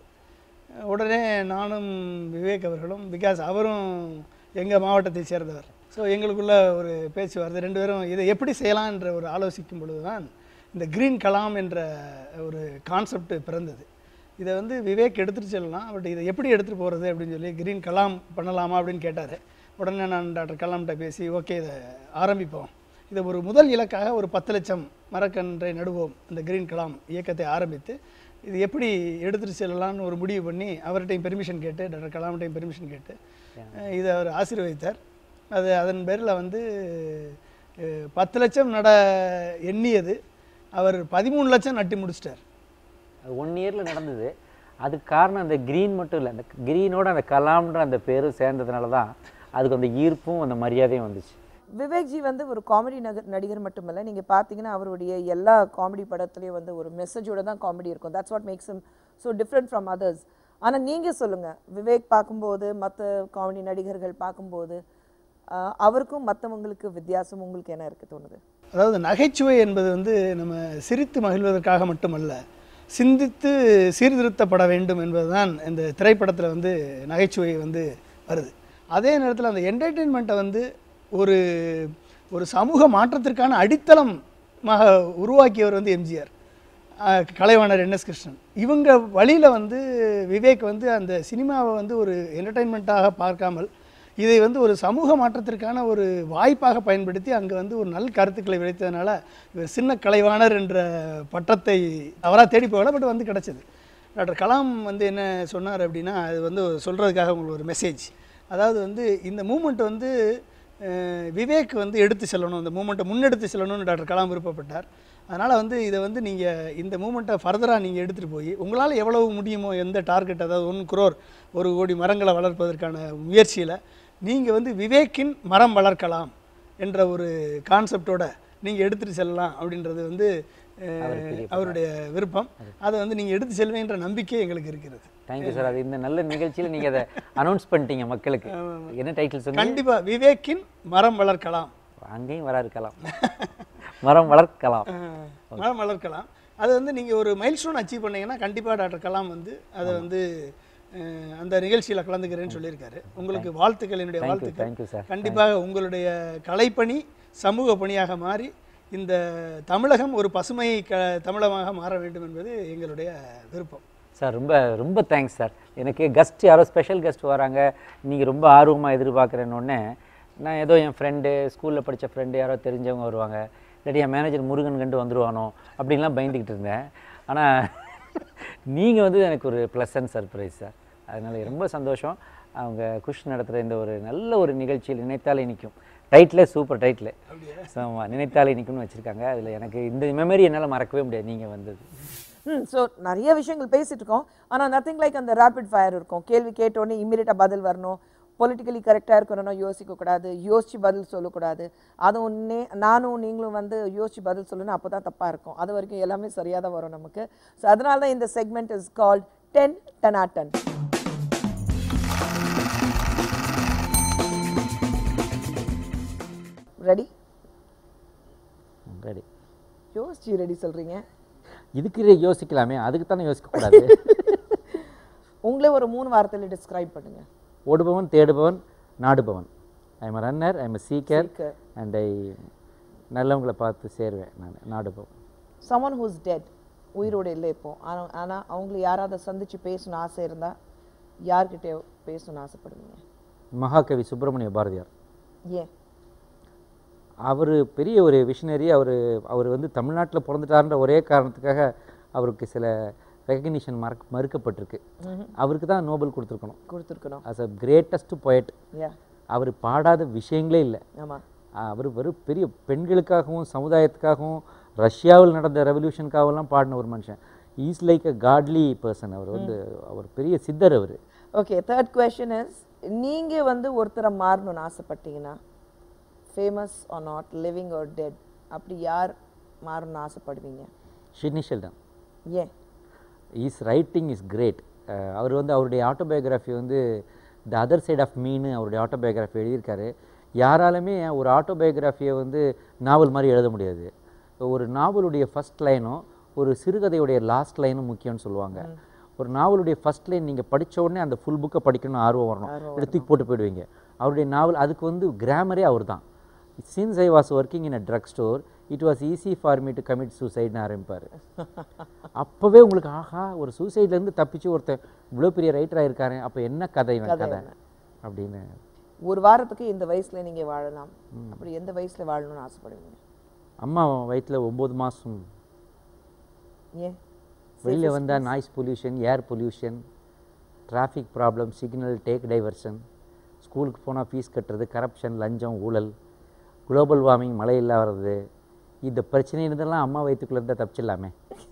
உடனே நானும் விவேக் அவர்களும் பிகாஸ் அவரும் எங்கள் மாவட்டத்தை சேர்ந்தவர் ஸோ எங்களுக்குள்ள ஒரு பேச்சு வருது ரெண்டு பேரும் இதை எப்படி செய்யலாம் என்ற ஒரு ஆலோசிக்கும் பொழுது தான் இந்த கிரீன் கலாம் என்ற ஒரு கான்செப்ட் பிறந்தது இதை வந்து விவேக் எடுத்துகிட்டு செல்லலாம் பட் இதை எப்படி எடுத்துகிட்டு போகிறது அப்படின்னு சொல்லி கிரீன் கலாம் பண்ணலாமா அப்படின்னு கேட்டார் உடனே நான் டாக்டர் கலாம்கிட்ட பேசி ஓகே இதை ஆரம்பிப்போம் இதை ஒரு முதல் இலக்காக ஒரு பத்து லட்சம் மரக்கன்றை நடுவோம் இந்த கிரீன் கலாம் இயக்கத்தை ஆரம்பித்து இது எப்படி எடுத்துகிட்டு செல்லலாம்னு ஒரு முடிவு பண்ணி அவர்கிட்டையும் பெர்மிஷன் கேட்டு டாக்டர் கலாம்கிட்டையும் பெர்மிஷன் கேட்டு அஹ் இதை அவர் ஆசீர்வதித்தார் அது அதன் பேரில் வந்து அஹ், பத்து லட்சம் நட எண்ணியது அவர் பதிமூணு லட்சம் நட்டி முடிச்சிட்டார் அது ஒன் இயரில் நடந்தது அதுக்கு காரணம் அந்த க்ரீன் மட்டும் இல்லை அந்த க்ரீனோட அந்த கலாம்ன்ற அந்த பேரும் சேர்ந்ததுனால தான் அதுக்கு அந்த ஈர்ப்பும் அந்த மரியாதையும் வந்துச்சு விவேக்ஜி வந்து ஒரு காமெடி நகர் நடிகர் மட்டுமல்ல நீங்கள் பார்த்தீங்கன்னா அவருடைய எல்லா காமெடி படத்துலேயும் வந்து ஒரு மெசேஜோட தான் காமெடி இருக்கும் that's what makes him so different from others ஆனால் நீங்கள் சொல்லுங்கள் விவேக் பார்க்கும்போது மற்ற காமெடி நடிகர்கள் பார்க்கும்போது ஆஹ், அவருக்கும் மற்றவங்களுக்கு வித்தியாசம் உங்களுக்கு என்ன இருக்கு தோணுது அதாவது நகைச்சுவை என்பது வந்து நம்ம சிரித்து மகிழ்வதற்காக மட்டுமல்ல சிந்தித்து சீர்திருத்தப்பட வேண்டும் என்பதுதான் இந்த திரைப்படத்தில் வந்து நகைச்சுவை வந்து வருது அதே நேரத்தில் அந்த என்டர்டெயின்மெண்ட்டை வந்து ஒரு ஒரு சமூக மாற்றத்திற்கான அடித்தளமாக உருவாக்கியவர் வந்து எம்ஜிஆர் ஆஹ் கலைவாணர் என்எஸ் கிருஷ்ணன் இவங்க வழியில் வந்து விவேக் வந்து அந்த சினிமாவை வந்து ஒரு என்டர்டெயின்மெண்ட்டாக பார்க்காமல் இதை வந்து ஒரு சமூக மாற்றத்திற்கான ஒரு வாய்ப்பாக பயன்படுத்தி அங்கே வந்து ஒரு நல்ல கருத்துக்களை விளைத்ததுனால இவர் சின்ன கலைவாணர் என்ற பட்டத்தை அவராக தேடி போகல பட் வந்து கிடச்சிது டாக்டர் கலாம் வந்து என்ன சொன்னார் அப்படின்னா அது வந்து சொல்கிறதுக்காக உங்களுக்கு ஒரு மெசேஜ் அதாவது வந்து இந்த மூமெண்ட் வந்து அஹ், விவேக் வந்து எடுத்து செல்லணும் இந்த மூமெண்ட்டை முன்னெடுத்து செல்லணும்னு டாக்டர் கலாம் விருப்பப்பட்டார் அதனால் வந்து இதை வந்து நீங்கள் இந்த மூமெண்ட்டை ஃபர்தராக நீங்கள் எடுத்துகிட்டு போய் உங்களால் எவ்வளவு முடியுமோ எந்த டார்கெட் அதாவது ஒன் குரோர் ஒரு கோடி மரங்களை வளர்ப்பதற்கான முயற்சியில் நீங்கள் வந்து விவேக்கின் மரம் வளர்க்கலாம் என்ற ஒரு கான்செப்டோட நீங்கள் எடுத்துகிட்டு செல்லலாம் அப்படின்றது வந்து அஹ், அவருடைய விருப்பம் அதை வந்து நீங்கள் எடுத்து செல்வேன்ற நம்பிக்கை எங்களுக்கு இருக்கிறது தேங்க்யூ சார் அது இந்த நல்ல நிகழ்ச்சியில் நீங்கள் அதை அனௌன்ஸ் பண்ணிட்டீங்க மக்களுக்கு என்ன டைட்டில் சொன்னீங்க கண்டிப்பாக விவேக்கின் மரம் வளர்க்கலாம் அங்கேயும் வர இருக்கலாம் மரம் வளர்க்கலாம் அஹ், மரம் வளர்க்கலாம் அது வந்து நீங்கள் ஒரு மைல்ஸ்டோன் அச்சீவ் பண்ணீங்கன்னா கண்டிப்பாக டாக்டர் கலாம் வந்து அதை வந்து அஹ், அந்த நிகழ்ச்சியில் கலந்துக்கிறேன்னு சொல்லியிருக்காரு உங்களுக்கு வாழ்த்துக்கள் என்னுடைய Thank you, வாழ்த்துக்கள் thank you, sir. கண்டிப்பாக உங்களுடைய கலைப்பணி சமூக பணியாக மாறி இந்த தமிழகம் ஒரு பசுமை க தமிழகமாக மாற வேண்டும் என்பது எங்களுடைய விருப்பம் சார் ரொம்ப ரொம்ப தேங்க்ஸ் சார் எனக்கு கெஸ்ட் யாரோ ஸ்பெஷல் கெஸ்ட் வராங்க நீங்கள் ரொம்ப ஆர்வமாக எதிர்பார்க்குறேன்னொடனே நான் ஏதோ என் ஃப்ரெண்டு ஸ்கூலில் படித்த ஃப்ரெண்டு யாரோ தெரிஞ்சவங்க வருவாங்க இல்லாட்டி என் மேனேஜர் முருகன் கண்டு வந்துருவானோ அப்படின்லாம் பயந்துக்கிட்டு இருந்தேன் ஆனால் நீங்கள் வந்து எனக்கு ஒரு ப்ளசன்ட் சர்ப்ரைஸ் சார் அதனால் ரொம்ப சந்தோஷம் அவங்க குஷ் நடத்துகிற இந்த ஒரு நல்ல ஒரு நிகழ்ச்சியில் நினைத்தாலே நிற்கும் டைட்டிலே சூப்பர் டைட்டில் ஆமாம் நினைத்தாலே நிற்கும்னு வச்சுருக்காங்க அதில் எனக்கு இந்த மெமரி என்னால் மறக்கவே முடியாது நீங்கள் வந்தது ம் ஸோ நிறைய விஷயங்கள் பேசிட்டு இருக்கோம் ஆனால் நத்திங் லைக் அந்த ரேபிட் ஃபயர் இருக்கும் கேள்வி கேட்டோடனே இம்மீடியட்டாக பதில் வரணும் பொலிட்டிக்கலி கரெக்டாக இருக்கணும்னா யோசிக்கக்கூடாது யோசிச்சு பதில் சொல்லக்கூடாது அது ஒன்றே நானும் நீங்களும் வந்து யோசிச்சு பதில் சொல்லணும் அப்போ தான் தப்பாக இருக்கும் அது வரைக்கும் எல்லாமே சரியாக தான் வரும் நமக்கு ஸோ அதனால தான் இந்த செக்மெண்ட் இஸ் கால்ட் டென் டனா டன் ரெடி ரெடி யோசிச்சு ரெடி சொல்கிறீங்க இதுக்கு யோசிக்கலாமே அதுக்கு தானே யோசிக்கக்கூடாது உங்களே ஒரு மூணு வாரத்தில் டிஸ்கிரைப் பண்ணுங்க ஓடுபவன் தேடுபவன் நாடுபவன் I'm runner I'm seeker Seeker. And I நல்லவங்களை பார்த்து சேருவேன் நான் நாடுபவன் someone who's dead உயிரோடு இல்லை இப்போ ஆனால் ஆனால் அவங்கள யாராவது சந்திச்சு பேசணும்னு ஆசை இருந்தால் யார்கிட்ட பேசணும்னு ஆசைப்படுவீங்க மகாகவி சுப்பிரமணிய பாரதியார் ஏன் அவர் பெரிய ஒரு விஷனரி அவர் அவர் வந்து தமிழ்நாட்டில் பிறந்துட்டார்ன்ற ஒரே காரணத்துக்காக அவருக்கு சில ரெகக்னிஷன் மறக்க மறுக்கப்பட்டிருக்கு அவருக்கு தான் நோபல் கொடுத்துருக்கணும் கொடுத்துருக்கணும் as a greatest poet yeah அவர் பாடாத விஷயங்களே இல்லை ஆமாம் அவர் வெறும் பெரிய பெண்களுக்காகவும் சமுதாயத்துக்காகவும் ரஷ்யாவில் நடந்த ரெவல்யூஷனுக்காகலாம் பாடின ஒரு மனுஷன் is like a godly person அவர் வந்து அவர் பெரிய சித்தர் அவர் ஓகே தேர்ட் கொஷின் இஸ் நீங்கள் வந்து ஒருத்தரை மாறணும்னு ஆசைப்பட்டீங்கன்னா famous or not living or dead அப்படி யார் மாறணும்னு ஆசைப்படுவீங்க ஷிட்னி ஷெல்டன் ஏன் இஸ் ரைட்டிங் இஸ் கிரேட் அவர் வந்து அவருடைய ஆட்டோபயோகிராஃபி வந்து the other side of me அவருடைய ஆட்டோபயோகிராஃபி எழுதியிருக்காரு யாராலுமே ஒரு ஆட்டோபயோகிராஃபியை வந்து நாவல் மாதிரி எழுத முடியாது ஒரு நாவலுடைய ஃபர்ஸ்ட் லைனும் ஒரு சிறுகதையுடைய லாஸ்ட் லைனும் முக்கியம்னு சொல்லுவாங்க ஒரு நாவலுடைய ஃபர்ஸ்ட் லைன் நீங்கள் படிச்ச உடனே அந்த ஃபுல் புக்கை படிக்கணும்னு ஆர்வம் வரணும் எடுத்து தூக்கி போட்டு போயிடுவீங்க அவருடைய நாவல் அதுக்கு வந்து கிராமரே அவர் தான் since I was working in a drug store it was easy for me to commit சூசைட்னு ஆரம்பிப்பார் அப்போவே உங்களுக்கு ஆஹா ஒரு சூசைட்லேருந்து தப்பிச்சு ஒருத்தன் இவ்வளோ பெரிய ரைட்டராக இருக்காரு அப்போ என்ன கதை இவன் கதை அப்படின்னு ஒரு வாரத்துக்கு இந்த வயசில் நீங்கள் வாழலாம் அப்படி எந்த வயசில் வாழணும்னு ஆசைப்படுவீங்க அம்மா வயிற்றில் ஒம்பது மாதம் ஏன் வெளியில் வந்தால் noise pollution air pollution traffic problem signal take diversion ஸ்கூலுக்கு போனால் ஃபீஸ் கட்டுறது கரப்ஷன் லஞ்சம் ஊழல் குளோபல் வார்மிங் மழை இல்லா வர்றது இந்த பிரச்சனை இருந்தெல்லாம் அம்மா வயிற்றுக்குள்ளே இருந்தால் தப்பிச்சிடலாமே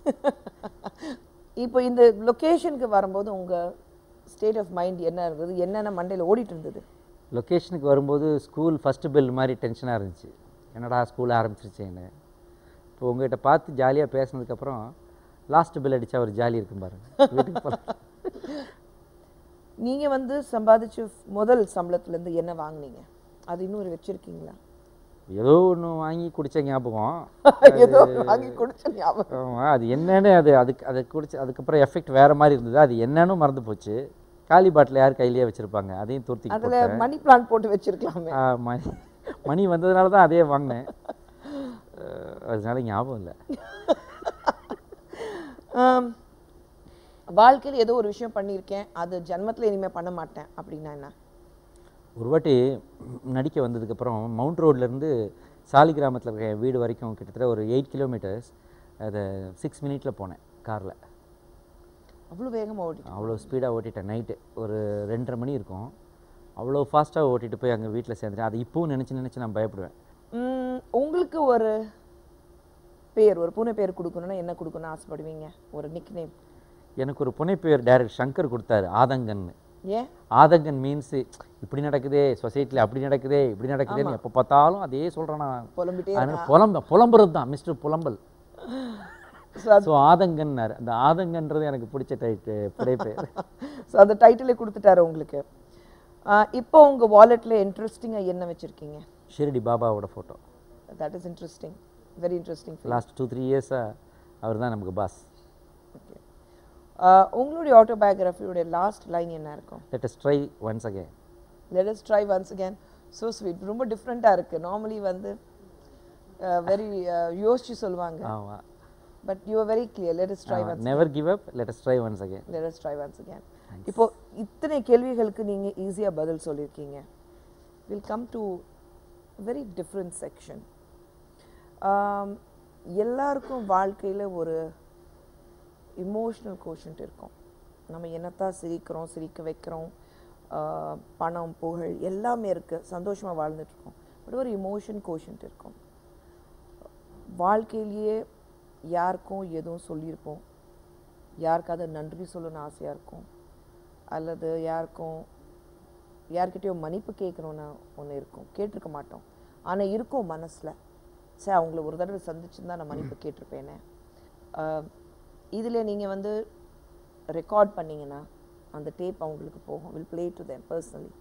இப்போ இந்த லொக்கேஷனுக்கு வரும்போது உங்கள் ஸ்டேட் ஆஃப் மைண்ட் என்ன இருந்தது என்னென்ன மண்டையில் ஓடிட்டு இருந்தது லொக்கேஷனுக்கு வரும்போது ஸ்கூல் ஃபஸ்ட்டு பெல் மாதிரி டென்ஷனாக இருந்துச்சு என்னடா ஸ்கூல் ஆரம்பிச்சிருச்சேன்னு இப்போ உங்ககிட்ட பார்த்து ஜாலியாக பேசினதுக்கப்புறம் லாஸ்ட் பெல் அடித்தா ஒரு ஜாலி இருக்கும் பாருங்க வீட்டுக்கு போகலாம் நீங்கள் வந்து சம்பாதிச்சு முதல் சம்பளத்துலேருந்து என்ன வாங்குனீங்க அது இன்னும் வச்சுருக்கீங்களா ஏதோ ஒன்று வாங்கி குடித்த ஞாபகம் ஏதோ வாங்கி குடிச்ச ஞாபகம் ஆமா, அது என்னன்னு அது அதுக்கு அதை குடிச்சு அதுக்கப்புறம் எஃபெக்ட் வேறு மாதிரி இருந்தது அது என்னன்னு மறந்து போச்சு காலி பாட்டில் யார் கையிலேயே வச்சுருப்பாங்க அதையும் தூர்த்தி அதில் மணி பிளான் போட்டு வச்சிருக்கலாமே மணி மணி வந்ததுனால தான் அதே வாங்கினேன் அஹ், அதனால ஞாபகம் இல்லை ஆம், வாழ்க்கையில் ஏதோ ஒரு விஷயம் பண்ணியிருக்கேன் அது ஜன்மத்தில் இனிமேல் பண்ண மாட்டேன் அப்படின்னா என்ன ஒரு வாட்டி நடிக்க வந்ததுக்கப்புறம் மவுண்ட் ரோட்லேருந்து சாலி கிராமத்தில் இருக்க என் வீடு வரைக்கும் கிட்டத்தட்ட ஒரு எயிட் கிலோமீட்டர்ஸ் அதை சிக்ஸ் மினிட்ல போனேன் காரில் அவ்வளோ வேகமாக ஓட்டிட்டு அவ்வளோ ஸ்பீடாக ஓட்டிட்டேன் நைட்டு ஒரு ரெண்டரை மணி இருக்கும் அவ்வளோ ஃபாஸ்ட்டாக ஓட்டிட்டு போய் அங்கே வீட்டில் சேர்ந்துட்டேன் அது இப்போவும் நினச்சி நினச்சி நான் பயப்படுவேன் ம், உங்களுக்கு ஒரு பேர் ஒரு பூனை பேர் கொடுக்கணும்னா என்ன கொடுக்கணும்னு ஆசைப்படுவீங்க ஒரு நிக் நேம் எனக்கு ஒரு புனை பேர் டைரக்ட் சங்கர் கொடுத்தாரு ஆதங்கன்னு ஏன் ஆதங்கன் மீன்ஸ் இப்படி நடக்குதே சொசைட்டியில் அப்படி நடக்குதே இப்படி நடக்குதேன்னு எப்போ பார்த்தாலும் அதே சொல்கிறேன் நான் புலம்பிட்டே அதனால புலம்ப புலம்புறது தான் மிஸ்டர் புலம்பல் ஸோ அது ஸோ ஆதங்கன்னாரு அந்த ஆதங்கன்றது எனக்கு பிடிச்ச டைட்டு புனை பேர் ஸோ அந்த டைட்டிலே கொடுத்துட்டாரு உங்களுக்கு ஆ, இப்போ உங்கள் வாலெட்டில் இன்ட்ரெஸ்டிங்காக என்ன வச்சுருக்கீங்க ஷிரடி பாபாவோட photo that is interesting very interesting last two three இயர்ஸாக அவர் தான் நமக்கு பாஸ் ஓகே உங்களுடைய ஆட்டோபயோகிராஃபியோடைய லாஸ்ட் லைன் என்ன இருக்கும் let us try once again let us try once again so sweet ரொம்ப டிஃப்ரெண்ட்டாக இருக்குது நார்மலி வந்து வெரி யோசிச்சு சொல்லுவாங்க ஆமாம் but you very clear let us try once never give up let us try once again let us try once again இப்போ இத்தனை கேள்விகளுக்கு நீங்கள் ஈஸியாக பதில் சொல்லியிருக்கீங்க will come to very different section எல்லாருக்கும் வாழ்க்கையில் ஒரு இமோஷ்னல் கோஷன்ட் இருக்கும் நம்ம என்னத்தான் சிரிக்கிறோம் சிரிக்க வைக்கிறோம் ஆஹ் பணம் புகழ் எல்லாமே இருக்குது சந்தோஷமாக வாழ்ந்துட்டுருக்கோம் பட் ஒரு இமோஷன் கோஷன்ட் இருக்கும் வாழ்க்கையிலேயே யாருக்கும் எதுவும் சொல்லியிருப்போம் யாருக்காவது நன்றி சொல்லணும்னு ஆசையாக இருக்கும் அல்லது யாருக்கும் யார்கிட்டயோ மன்னிப்பு கேட்கணுன்னு ஒன்று இருக்கும் கேட்டிருக்க மாட்டோம் ஆனால் இருக்கும் மனசில் சரி அவங்கள ஒரு தடவை சந்திச்சிருந்தா நான் மன்னிப்பு கேட்டிருப்பேனே இதில் நீங்கள் வந்து ரெக்கார்ட் பண்ணீங்கன்னா அந்த டேப் அவங்களுக்கு போகும் will play to them personally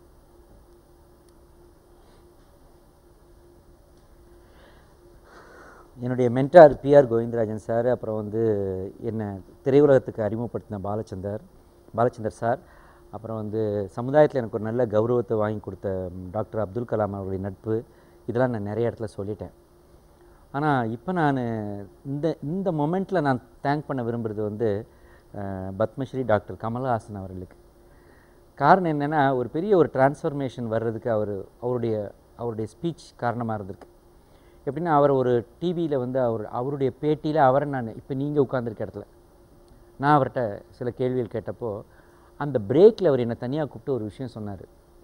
என்னுடைய மென்டார் பிஆர் கோவிந்தராஜன் சார் அப்புறம் வந்து என்னை திரையுலகத்துக்கு அறிமுகப்படுத்தின பாலச்சந்தர் பாலச்சந்தர் சார் அப்புறம் வந்து சமுதாயத்தில் எனக்கு ஒரு நல்ல கௌரவத்தை வாங்கி கொடுத்த ம், டாக்டர் அப்துல் கலாம் அவர்களுடைய நட்பு இதெல்லாம் நான் நிறைய இடத்துல சொல்லிட்டேன் ஆனால் இப்போ நான் இந்த இந்த மொமெண்ட்டில் நான் தேங்க் பண்ண விரும்புகிறது வந்து அஹ், பத்மஸ்ரீ டாக்டர் கமல்ஹாசன் அவர்களுக்கு காரணம் என்னென்னா ஒரு பெரிய ஒரு டிரான்ஸ்ஃபர்மேஷன் வர்றதுக்கு அவர் அவருடைய அவருடைய ஸ்பீச் காரணமாக இருந்திருக்கு எப்படின்னா அவர் ஒரு டிவியில் வந்து அவர் அவருடைய பேட்டியில் அவரை நான் இப்போ நீங்கள் உட்காந்துருக்க இடத்துல நான் அவர்கிட்ட சில கேள்விகள் கேட்டப்போ அந்த பிரேக்கில் அவர் என்னை தனியாக கூப்பிட்டு ஒரு விஷயம் சொன்னார்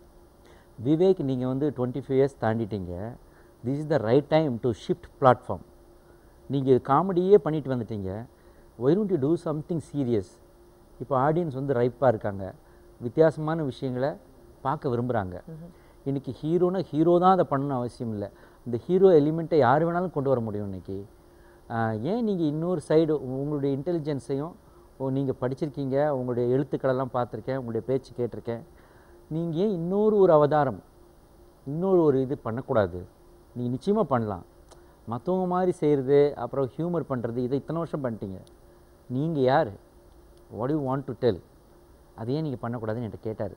விவேக் நீங்கள் வந்து டுவெண்ட்டி ஃபைவ் இயர்ஸ் தாண்டிட்டீங்க this is the right time to shift platform நீங்கள் காமெடியே பண்ணிட்டு வந்துட்டீங்க why don't you do something serious இப்போ ஆடியன்ஸ் வந்து ரைப்பாக இருக்காங்க வித்தியாசமான விஷயங்களை பார்க்க விரும்புகிறாங்க இன்றைக்கி ஹீரோனா ஹீரோ தான் அதை பண்ணணும் அவசியம் இல்லை இந்த ஹீரோ எலிமெண்ட்டை யார் வேணாலும் கொண்டு வர முடியும் இன்றைக்கி ஏன் நீங்கள் இன்னொரு சைடு உங்களுடைய இன்டெலிஜென்ஸையும் ஓ நீங்கள் படிச்சிருக்கீங்க உங்களுடைய எழுத்துக்களெல்லாம் பார்த்துருக்கேன் உங்களுடைய பேச்சு கேட்டிருக்கேன் நீங்கள் ஏன் இன்னொரு ஒரு அவதாரம் இன்னொரு ஒரு இது பண்ணக்கூடாது நீங்கள் நிச்சயமாக பண்ணலாம் மற்றவங்க மாதிரி செய்கிறது அப்புறம் ஹியூமர் பண்ணுறது இதை இத்தனை வருஷம் பண்ணிட்டீங்க நீங்கள் யார் what you want to tell அதையே நீங்கள் பண்ணக்கூடாதுன்னு என்கிட்ட கேட்டார்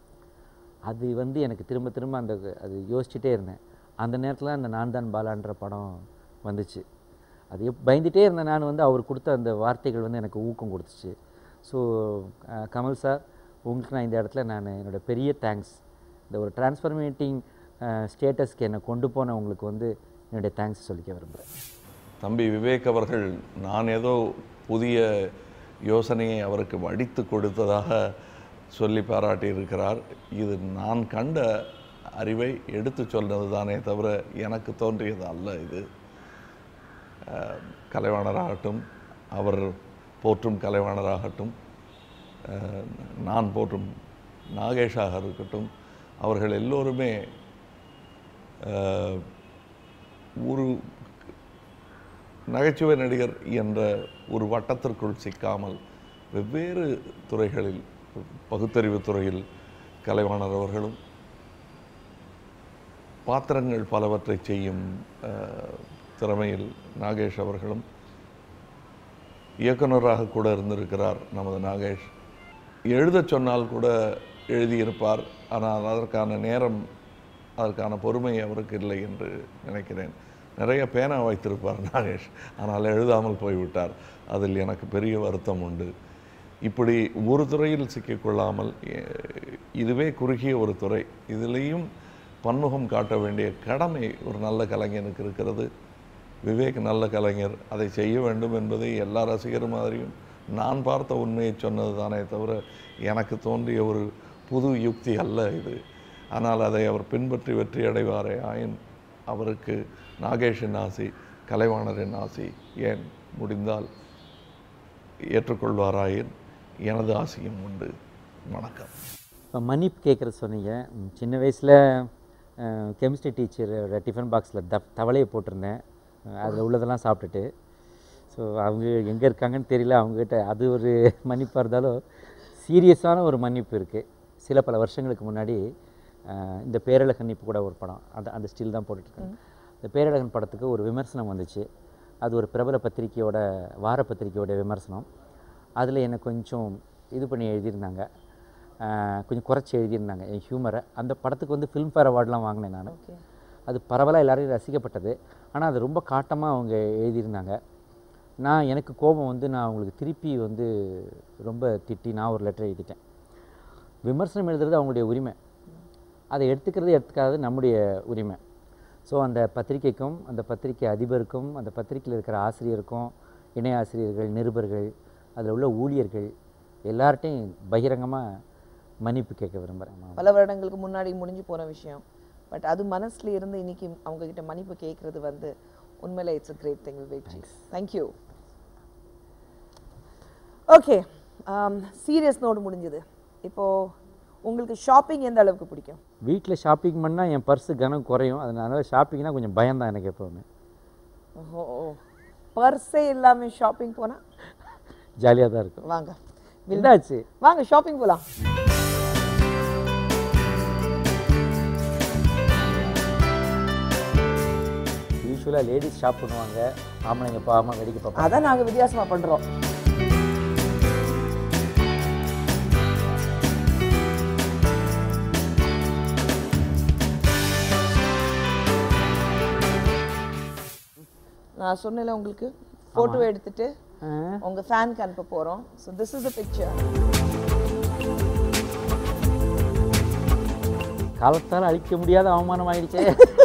அது வந்து எனக்கு திரும்ப திரும்ப அந்த அது யோசிச்சுட்டே இருந்தேன் அந்த நேரத்தில் அந்த நான் தான் பாலான்ற படம் வந்துச்சு அது எப் பயந்துட்டே இருந்தேன் நான் வந்து அவர் கொடுத்த அந்த வார்த்தைகள் வந்து எனக்கு ஊக்கம் கொடுத்துச்சு ஸோ கமல் சார் உங்களுக்கு நான் இந்த இடத்துல நான் என்னோட பெரிய தேங்க்ஸ் இந்த ஒரு டிரான்ஸ்ஃபர்மேட்டிங் ஸ்டேட்டஸ்க்கு என்னை கொண்டு போன உங்களுக்கு வந்து என்னுடைய தேங்க்ஸ் சொல்லிக்க விரும்புகிறேன் தம்பி விவேக் அவர்கள் நான் ஏதோ புதிய யோசனையை அவருக்கு வடித்து கொடுத்ததாக சொல்லி பாராட்டியிருக்கிறார் இது நான் கண்ட அறிவை எடுத்து சொன்னது தானே தவிர எனக்கு தோன்றியது அல்ல இது அஹ், கலைவாணராகட்டும் அவர் போற்றும் கலைவாணராகட்டும் அஹ், நான் போற்றும் நாகேஷாக இருக்கட்டும் அவர்கள் எல்லோருமே அஹ், ஒரு நகைச்சுவை நடிகர் என்ற ஒரு வட்டத்திற்குள் சிக்காமல் வெவ்வேறு துறைகளில் பகுத்தறிவு துறையில் கலைவாணர் அவர்களும் பாத்திரங்கள் பலவற்றை செய்யும் அஹ், திறமையில் நாகேஷ் அவர்களும் இயக்குனராக கூட இருந்திருக்கிறார் நமது நாகேஷ் எழுதச் சொன்னால் கூட எழுதியிருப்பார் ஆனால் அதற்கான நேரம் அதற்கான பொறுமை அவருக்கு இல்லை என்று நினைக்கிறேன் நிறைய பேனா வைத்திருப்பார் நாகேஷ் ஆனால் எழுதாமல் போய்விட்டார் அதில் எனக்கு பெரிய வருத்தம் உண்டு இப்படி ஒரு துறையில் சிக்கிக்கொள்ளாமல் எ- இதுவே குறுகிய ஒரு துறை இதிலேயும் பன்முகம் காட்ட வேண்டிய கடமை ஒரு நல்ல கலைஞனுக்கு இருக்கிறது விவேக் நல்ல கலைஞர் அதை செய்ய வேண்டும் என்பதை எல்லா ரசிகர் மாதிரியும் நான் பார்த்த உண்மையை சொன்னது தானே தவிர எனக்கு தோன்றிய ஒரு புது யுக்தி அல்ல இது ஆனால் அதை அவர் பின்பற்றி வெற்றி அடைவாரே ஆயின் அவருக்கு நாகேஷின் ஆசி கலைவாணரின் ஆசி ஏன் முடிந்தால் ஏற்றுக்கொள்வாராயின் எனது ஆசையும் உண்டு வணக்கம் இப்போ மன்னிப்பு கேட்குறது சொன்னீங்க ம், சின்ன வயசில் கெமிஸ்ட்ரி டீச்சரோட டிஃபன் பாக்ஸில் த தவளையை போட்டிருந்தேன் அதில் உள்ளதெல்லாம் சாப்பிட்டுட்டு ஸோ அவங்க எங்கே இருக்காங்கன்னு தெரியல அவங்ககிட்ட அது ஒரு மன்னிப்பாக இருந்தாலும் சீரியஸான ஒரு மன்னிப்பு இருக்குது சில பல வருஷங்களுக்கு முன்னாடி அஹ், இந்த பேரழகன் இப்போ கூட ஒரு படம் அந்த அந்த ஸ்டில் தான் போட்டுட்ருக்கேன் இந்த பேரழகன் படத்துக்கு ஒரு விமர்சனம் வந்துச்சு அது ஒரு பிரபல பத்திரிக்கையோட வார பத்திரிக்கையோட விமர்சனம் அதில் என்னை கொஞ்சம் இது பண்ணி எழுதியிருந்தாங்க அஹ், கொஞ்சம் குறைச்சி எழுதியிருந்தாங்க என் ஹியூமரை அந்த படத்துக்கு வந்து ஃபிலிம்ஃபேர் அவார்ட்லாம் வாங்கினேன் நான் அது பரவலாக எல்லாரையும் ரசிக்கப்பட்டது ஆனால் அது ரொம்ப காட்டமாக அவங்க எழுதியிருந்தாங்க நான் எனக்கு கோபம் வந்து நான் அவங்களுக்கு திருப்பி வந்து ரொம்ப திட்டி நான் ஒரு லெட்டர் எழுதிட்டேன் விமர்சனம் எழுதுறது அவங்களுடைய உரிமை அதை எடுத்துக்கிறது எடுத்துக்காதது நம்முடைய உரிமை ஸோ அந்த பத்திரிக்கைக்கும் அந்த பத்திரிக்கை அதிபருக்கும் அந்த பத்திரிக்கையில் இருக்கிற ஆசிரியருக்கும் இணை ஆசிரியர்கள் நிருபர்கள் அதில் உள்ள ஊழியர்கள் எல்லார்ட்டையும் பகிரங்கமாக மன்னிப்பு கேட்க விரும்புகிறேன் பல வருடங்களுக்கு முன்னாடி முடிஞ்சு போன விஷயம் பட் அது மனசுல இருந்து இன்னைக்கு அவங்க கிட்ட மன்னிப்பு கேட்கறது வந்து உண்மையில it's a great thing Vivek ji thank you okay serious note முடிஞ்சது இப்போ உங்களுக்கு ஷாப்பிங் எந்த அளவுக்கு பிடிக்கும் வீட்டில் ஷாப்பிங் பண்ணால் என் பர்ஸு கனம் குறையும் அதனால ஷாப்பிங்னா கொஞ்சம் பயம்தான் எனக்கு எப்போவுமே ஓ பர்ஸே இல்லாம ஷாப்பிங் போனா ஜாலியாக தான் இருக்கும் வாங்க என்னாச்சு வாங்க ஷாப்பிங் போலாம் யூஸ்வலாக லேடிஸ் ஷாப் பண்ணுவாங்க ஆம்பளைங்க பாவமாக வேடிக்கை பார்ப்பாங்க அதான் நாங்க வித்தியாசமா பண்றோம் நான் சொன்னேன்ல உங்களுக்கு போட்டோ எடுத்துட்டு உங்க ஃபேனுக்கு அனுப்ப போறோம் so this is a picture காலத்தால் அழிக்க முடியாத அவமானம் ஆயிடுச்சே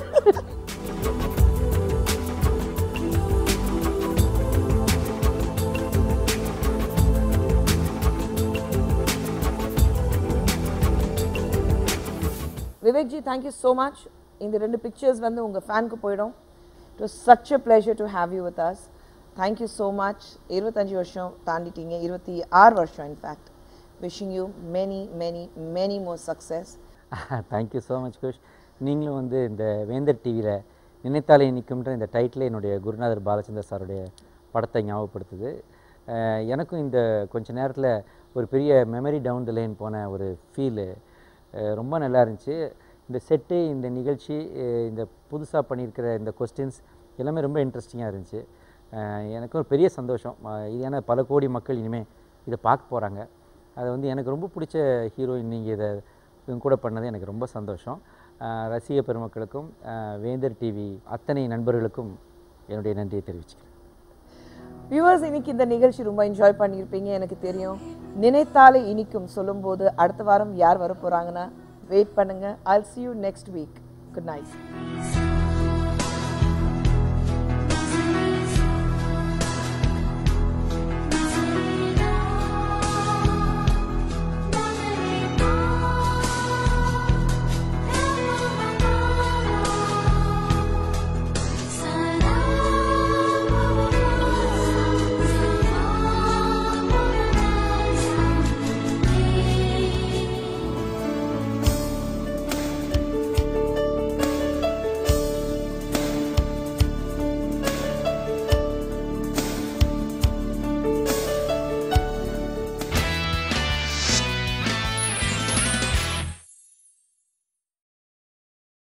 Vivek ji thank you so much இந்த ரெண்டு பிக்சர்ஸ் வந்து உங்கள் ஃபேனுக்கு போயிடும் it was such a pleasure to have you with us thank you so much இருபத்தஞ்சி வருஷம் தாண்டிட்டீங்க இருபத்தி ஆறு வருஷம் in fact wishing you many many many more success thank you so much குஷ் நீங்களும் வந்து இந்த வேந்தர் டிவியில் நினைத்தாலே நிற்கும்ன்ற இந்த டைட்டில் என்னுடைய குருநாதர் பாலச்சந்தர் சாருடைய படத்தை ஞாபகப்படுத்துது அஹ் எனக்கும் இந்த கொஞ்ச நேரத்தில் ஒரு பெரிய மெமரி டவுன் த லைன் போன ஒரு ஃபீலு ரொம்ப நல்லா இருந்துச்சு இந்த செட்டு இந்த நிகழ்ச்சி அஹ் இந்த புதுசாக பண்ணியிருக்கிற இந்த கொஸ்டின்ஸ் எல்லாமே ரொம்ப இன்ட்ரெஸ்டிங்காக இருந்துச்சு அஹ் எனக்கும் ஒரு பெரிய சந்தோஷம் அஹ் இது ஏன்னா பல கோடி மக்கள் இனிமேல் இதை பார்க்க போகிறாங்க அது வந்து எனக்கு ரொம்ப பிடிச்ச ஹீரோயின் நீங்கள் இதை இவங்க கூட பண்ணது எனக்கு ரொம்ப சந்தோஷம் அஹ் ரசிக பெருமக்களுக்கும் அஹ் வேந்தர் டிவி அத்தனை நண்பர்களுக்கும் என்னுடைய நன்றியை தெரிவிச்சுக்கிறேன் வியூவர்ஸ் இன்னைக்கு இந்த நிகழ்ச்சி ரொம்ப என்ஜாய் பண்ணியிருப்பீங்க எனக்கு தெரியும் நினைத்தாலே இனிக்கும் சொல்லும்போது அடுத்த வாரம் யார் வர போகிறாங்கன்னா வெயிட் பண்ணுங்க I'll see you next week. Good night.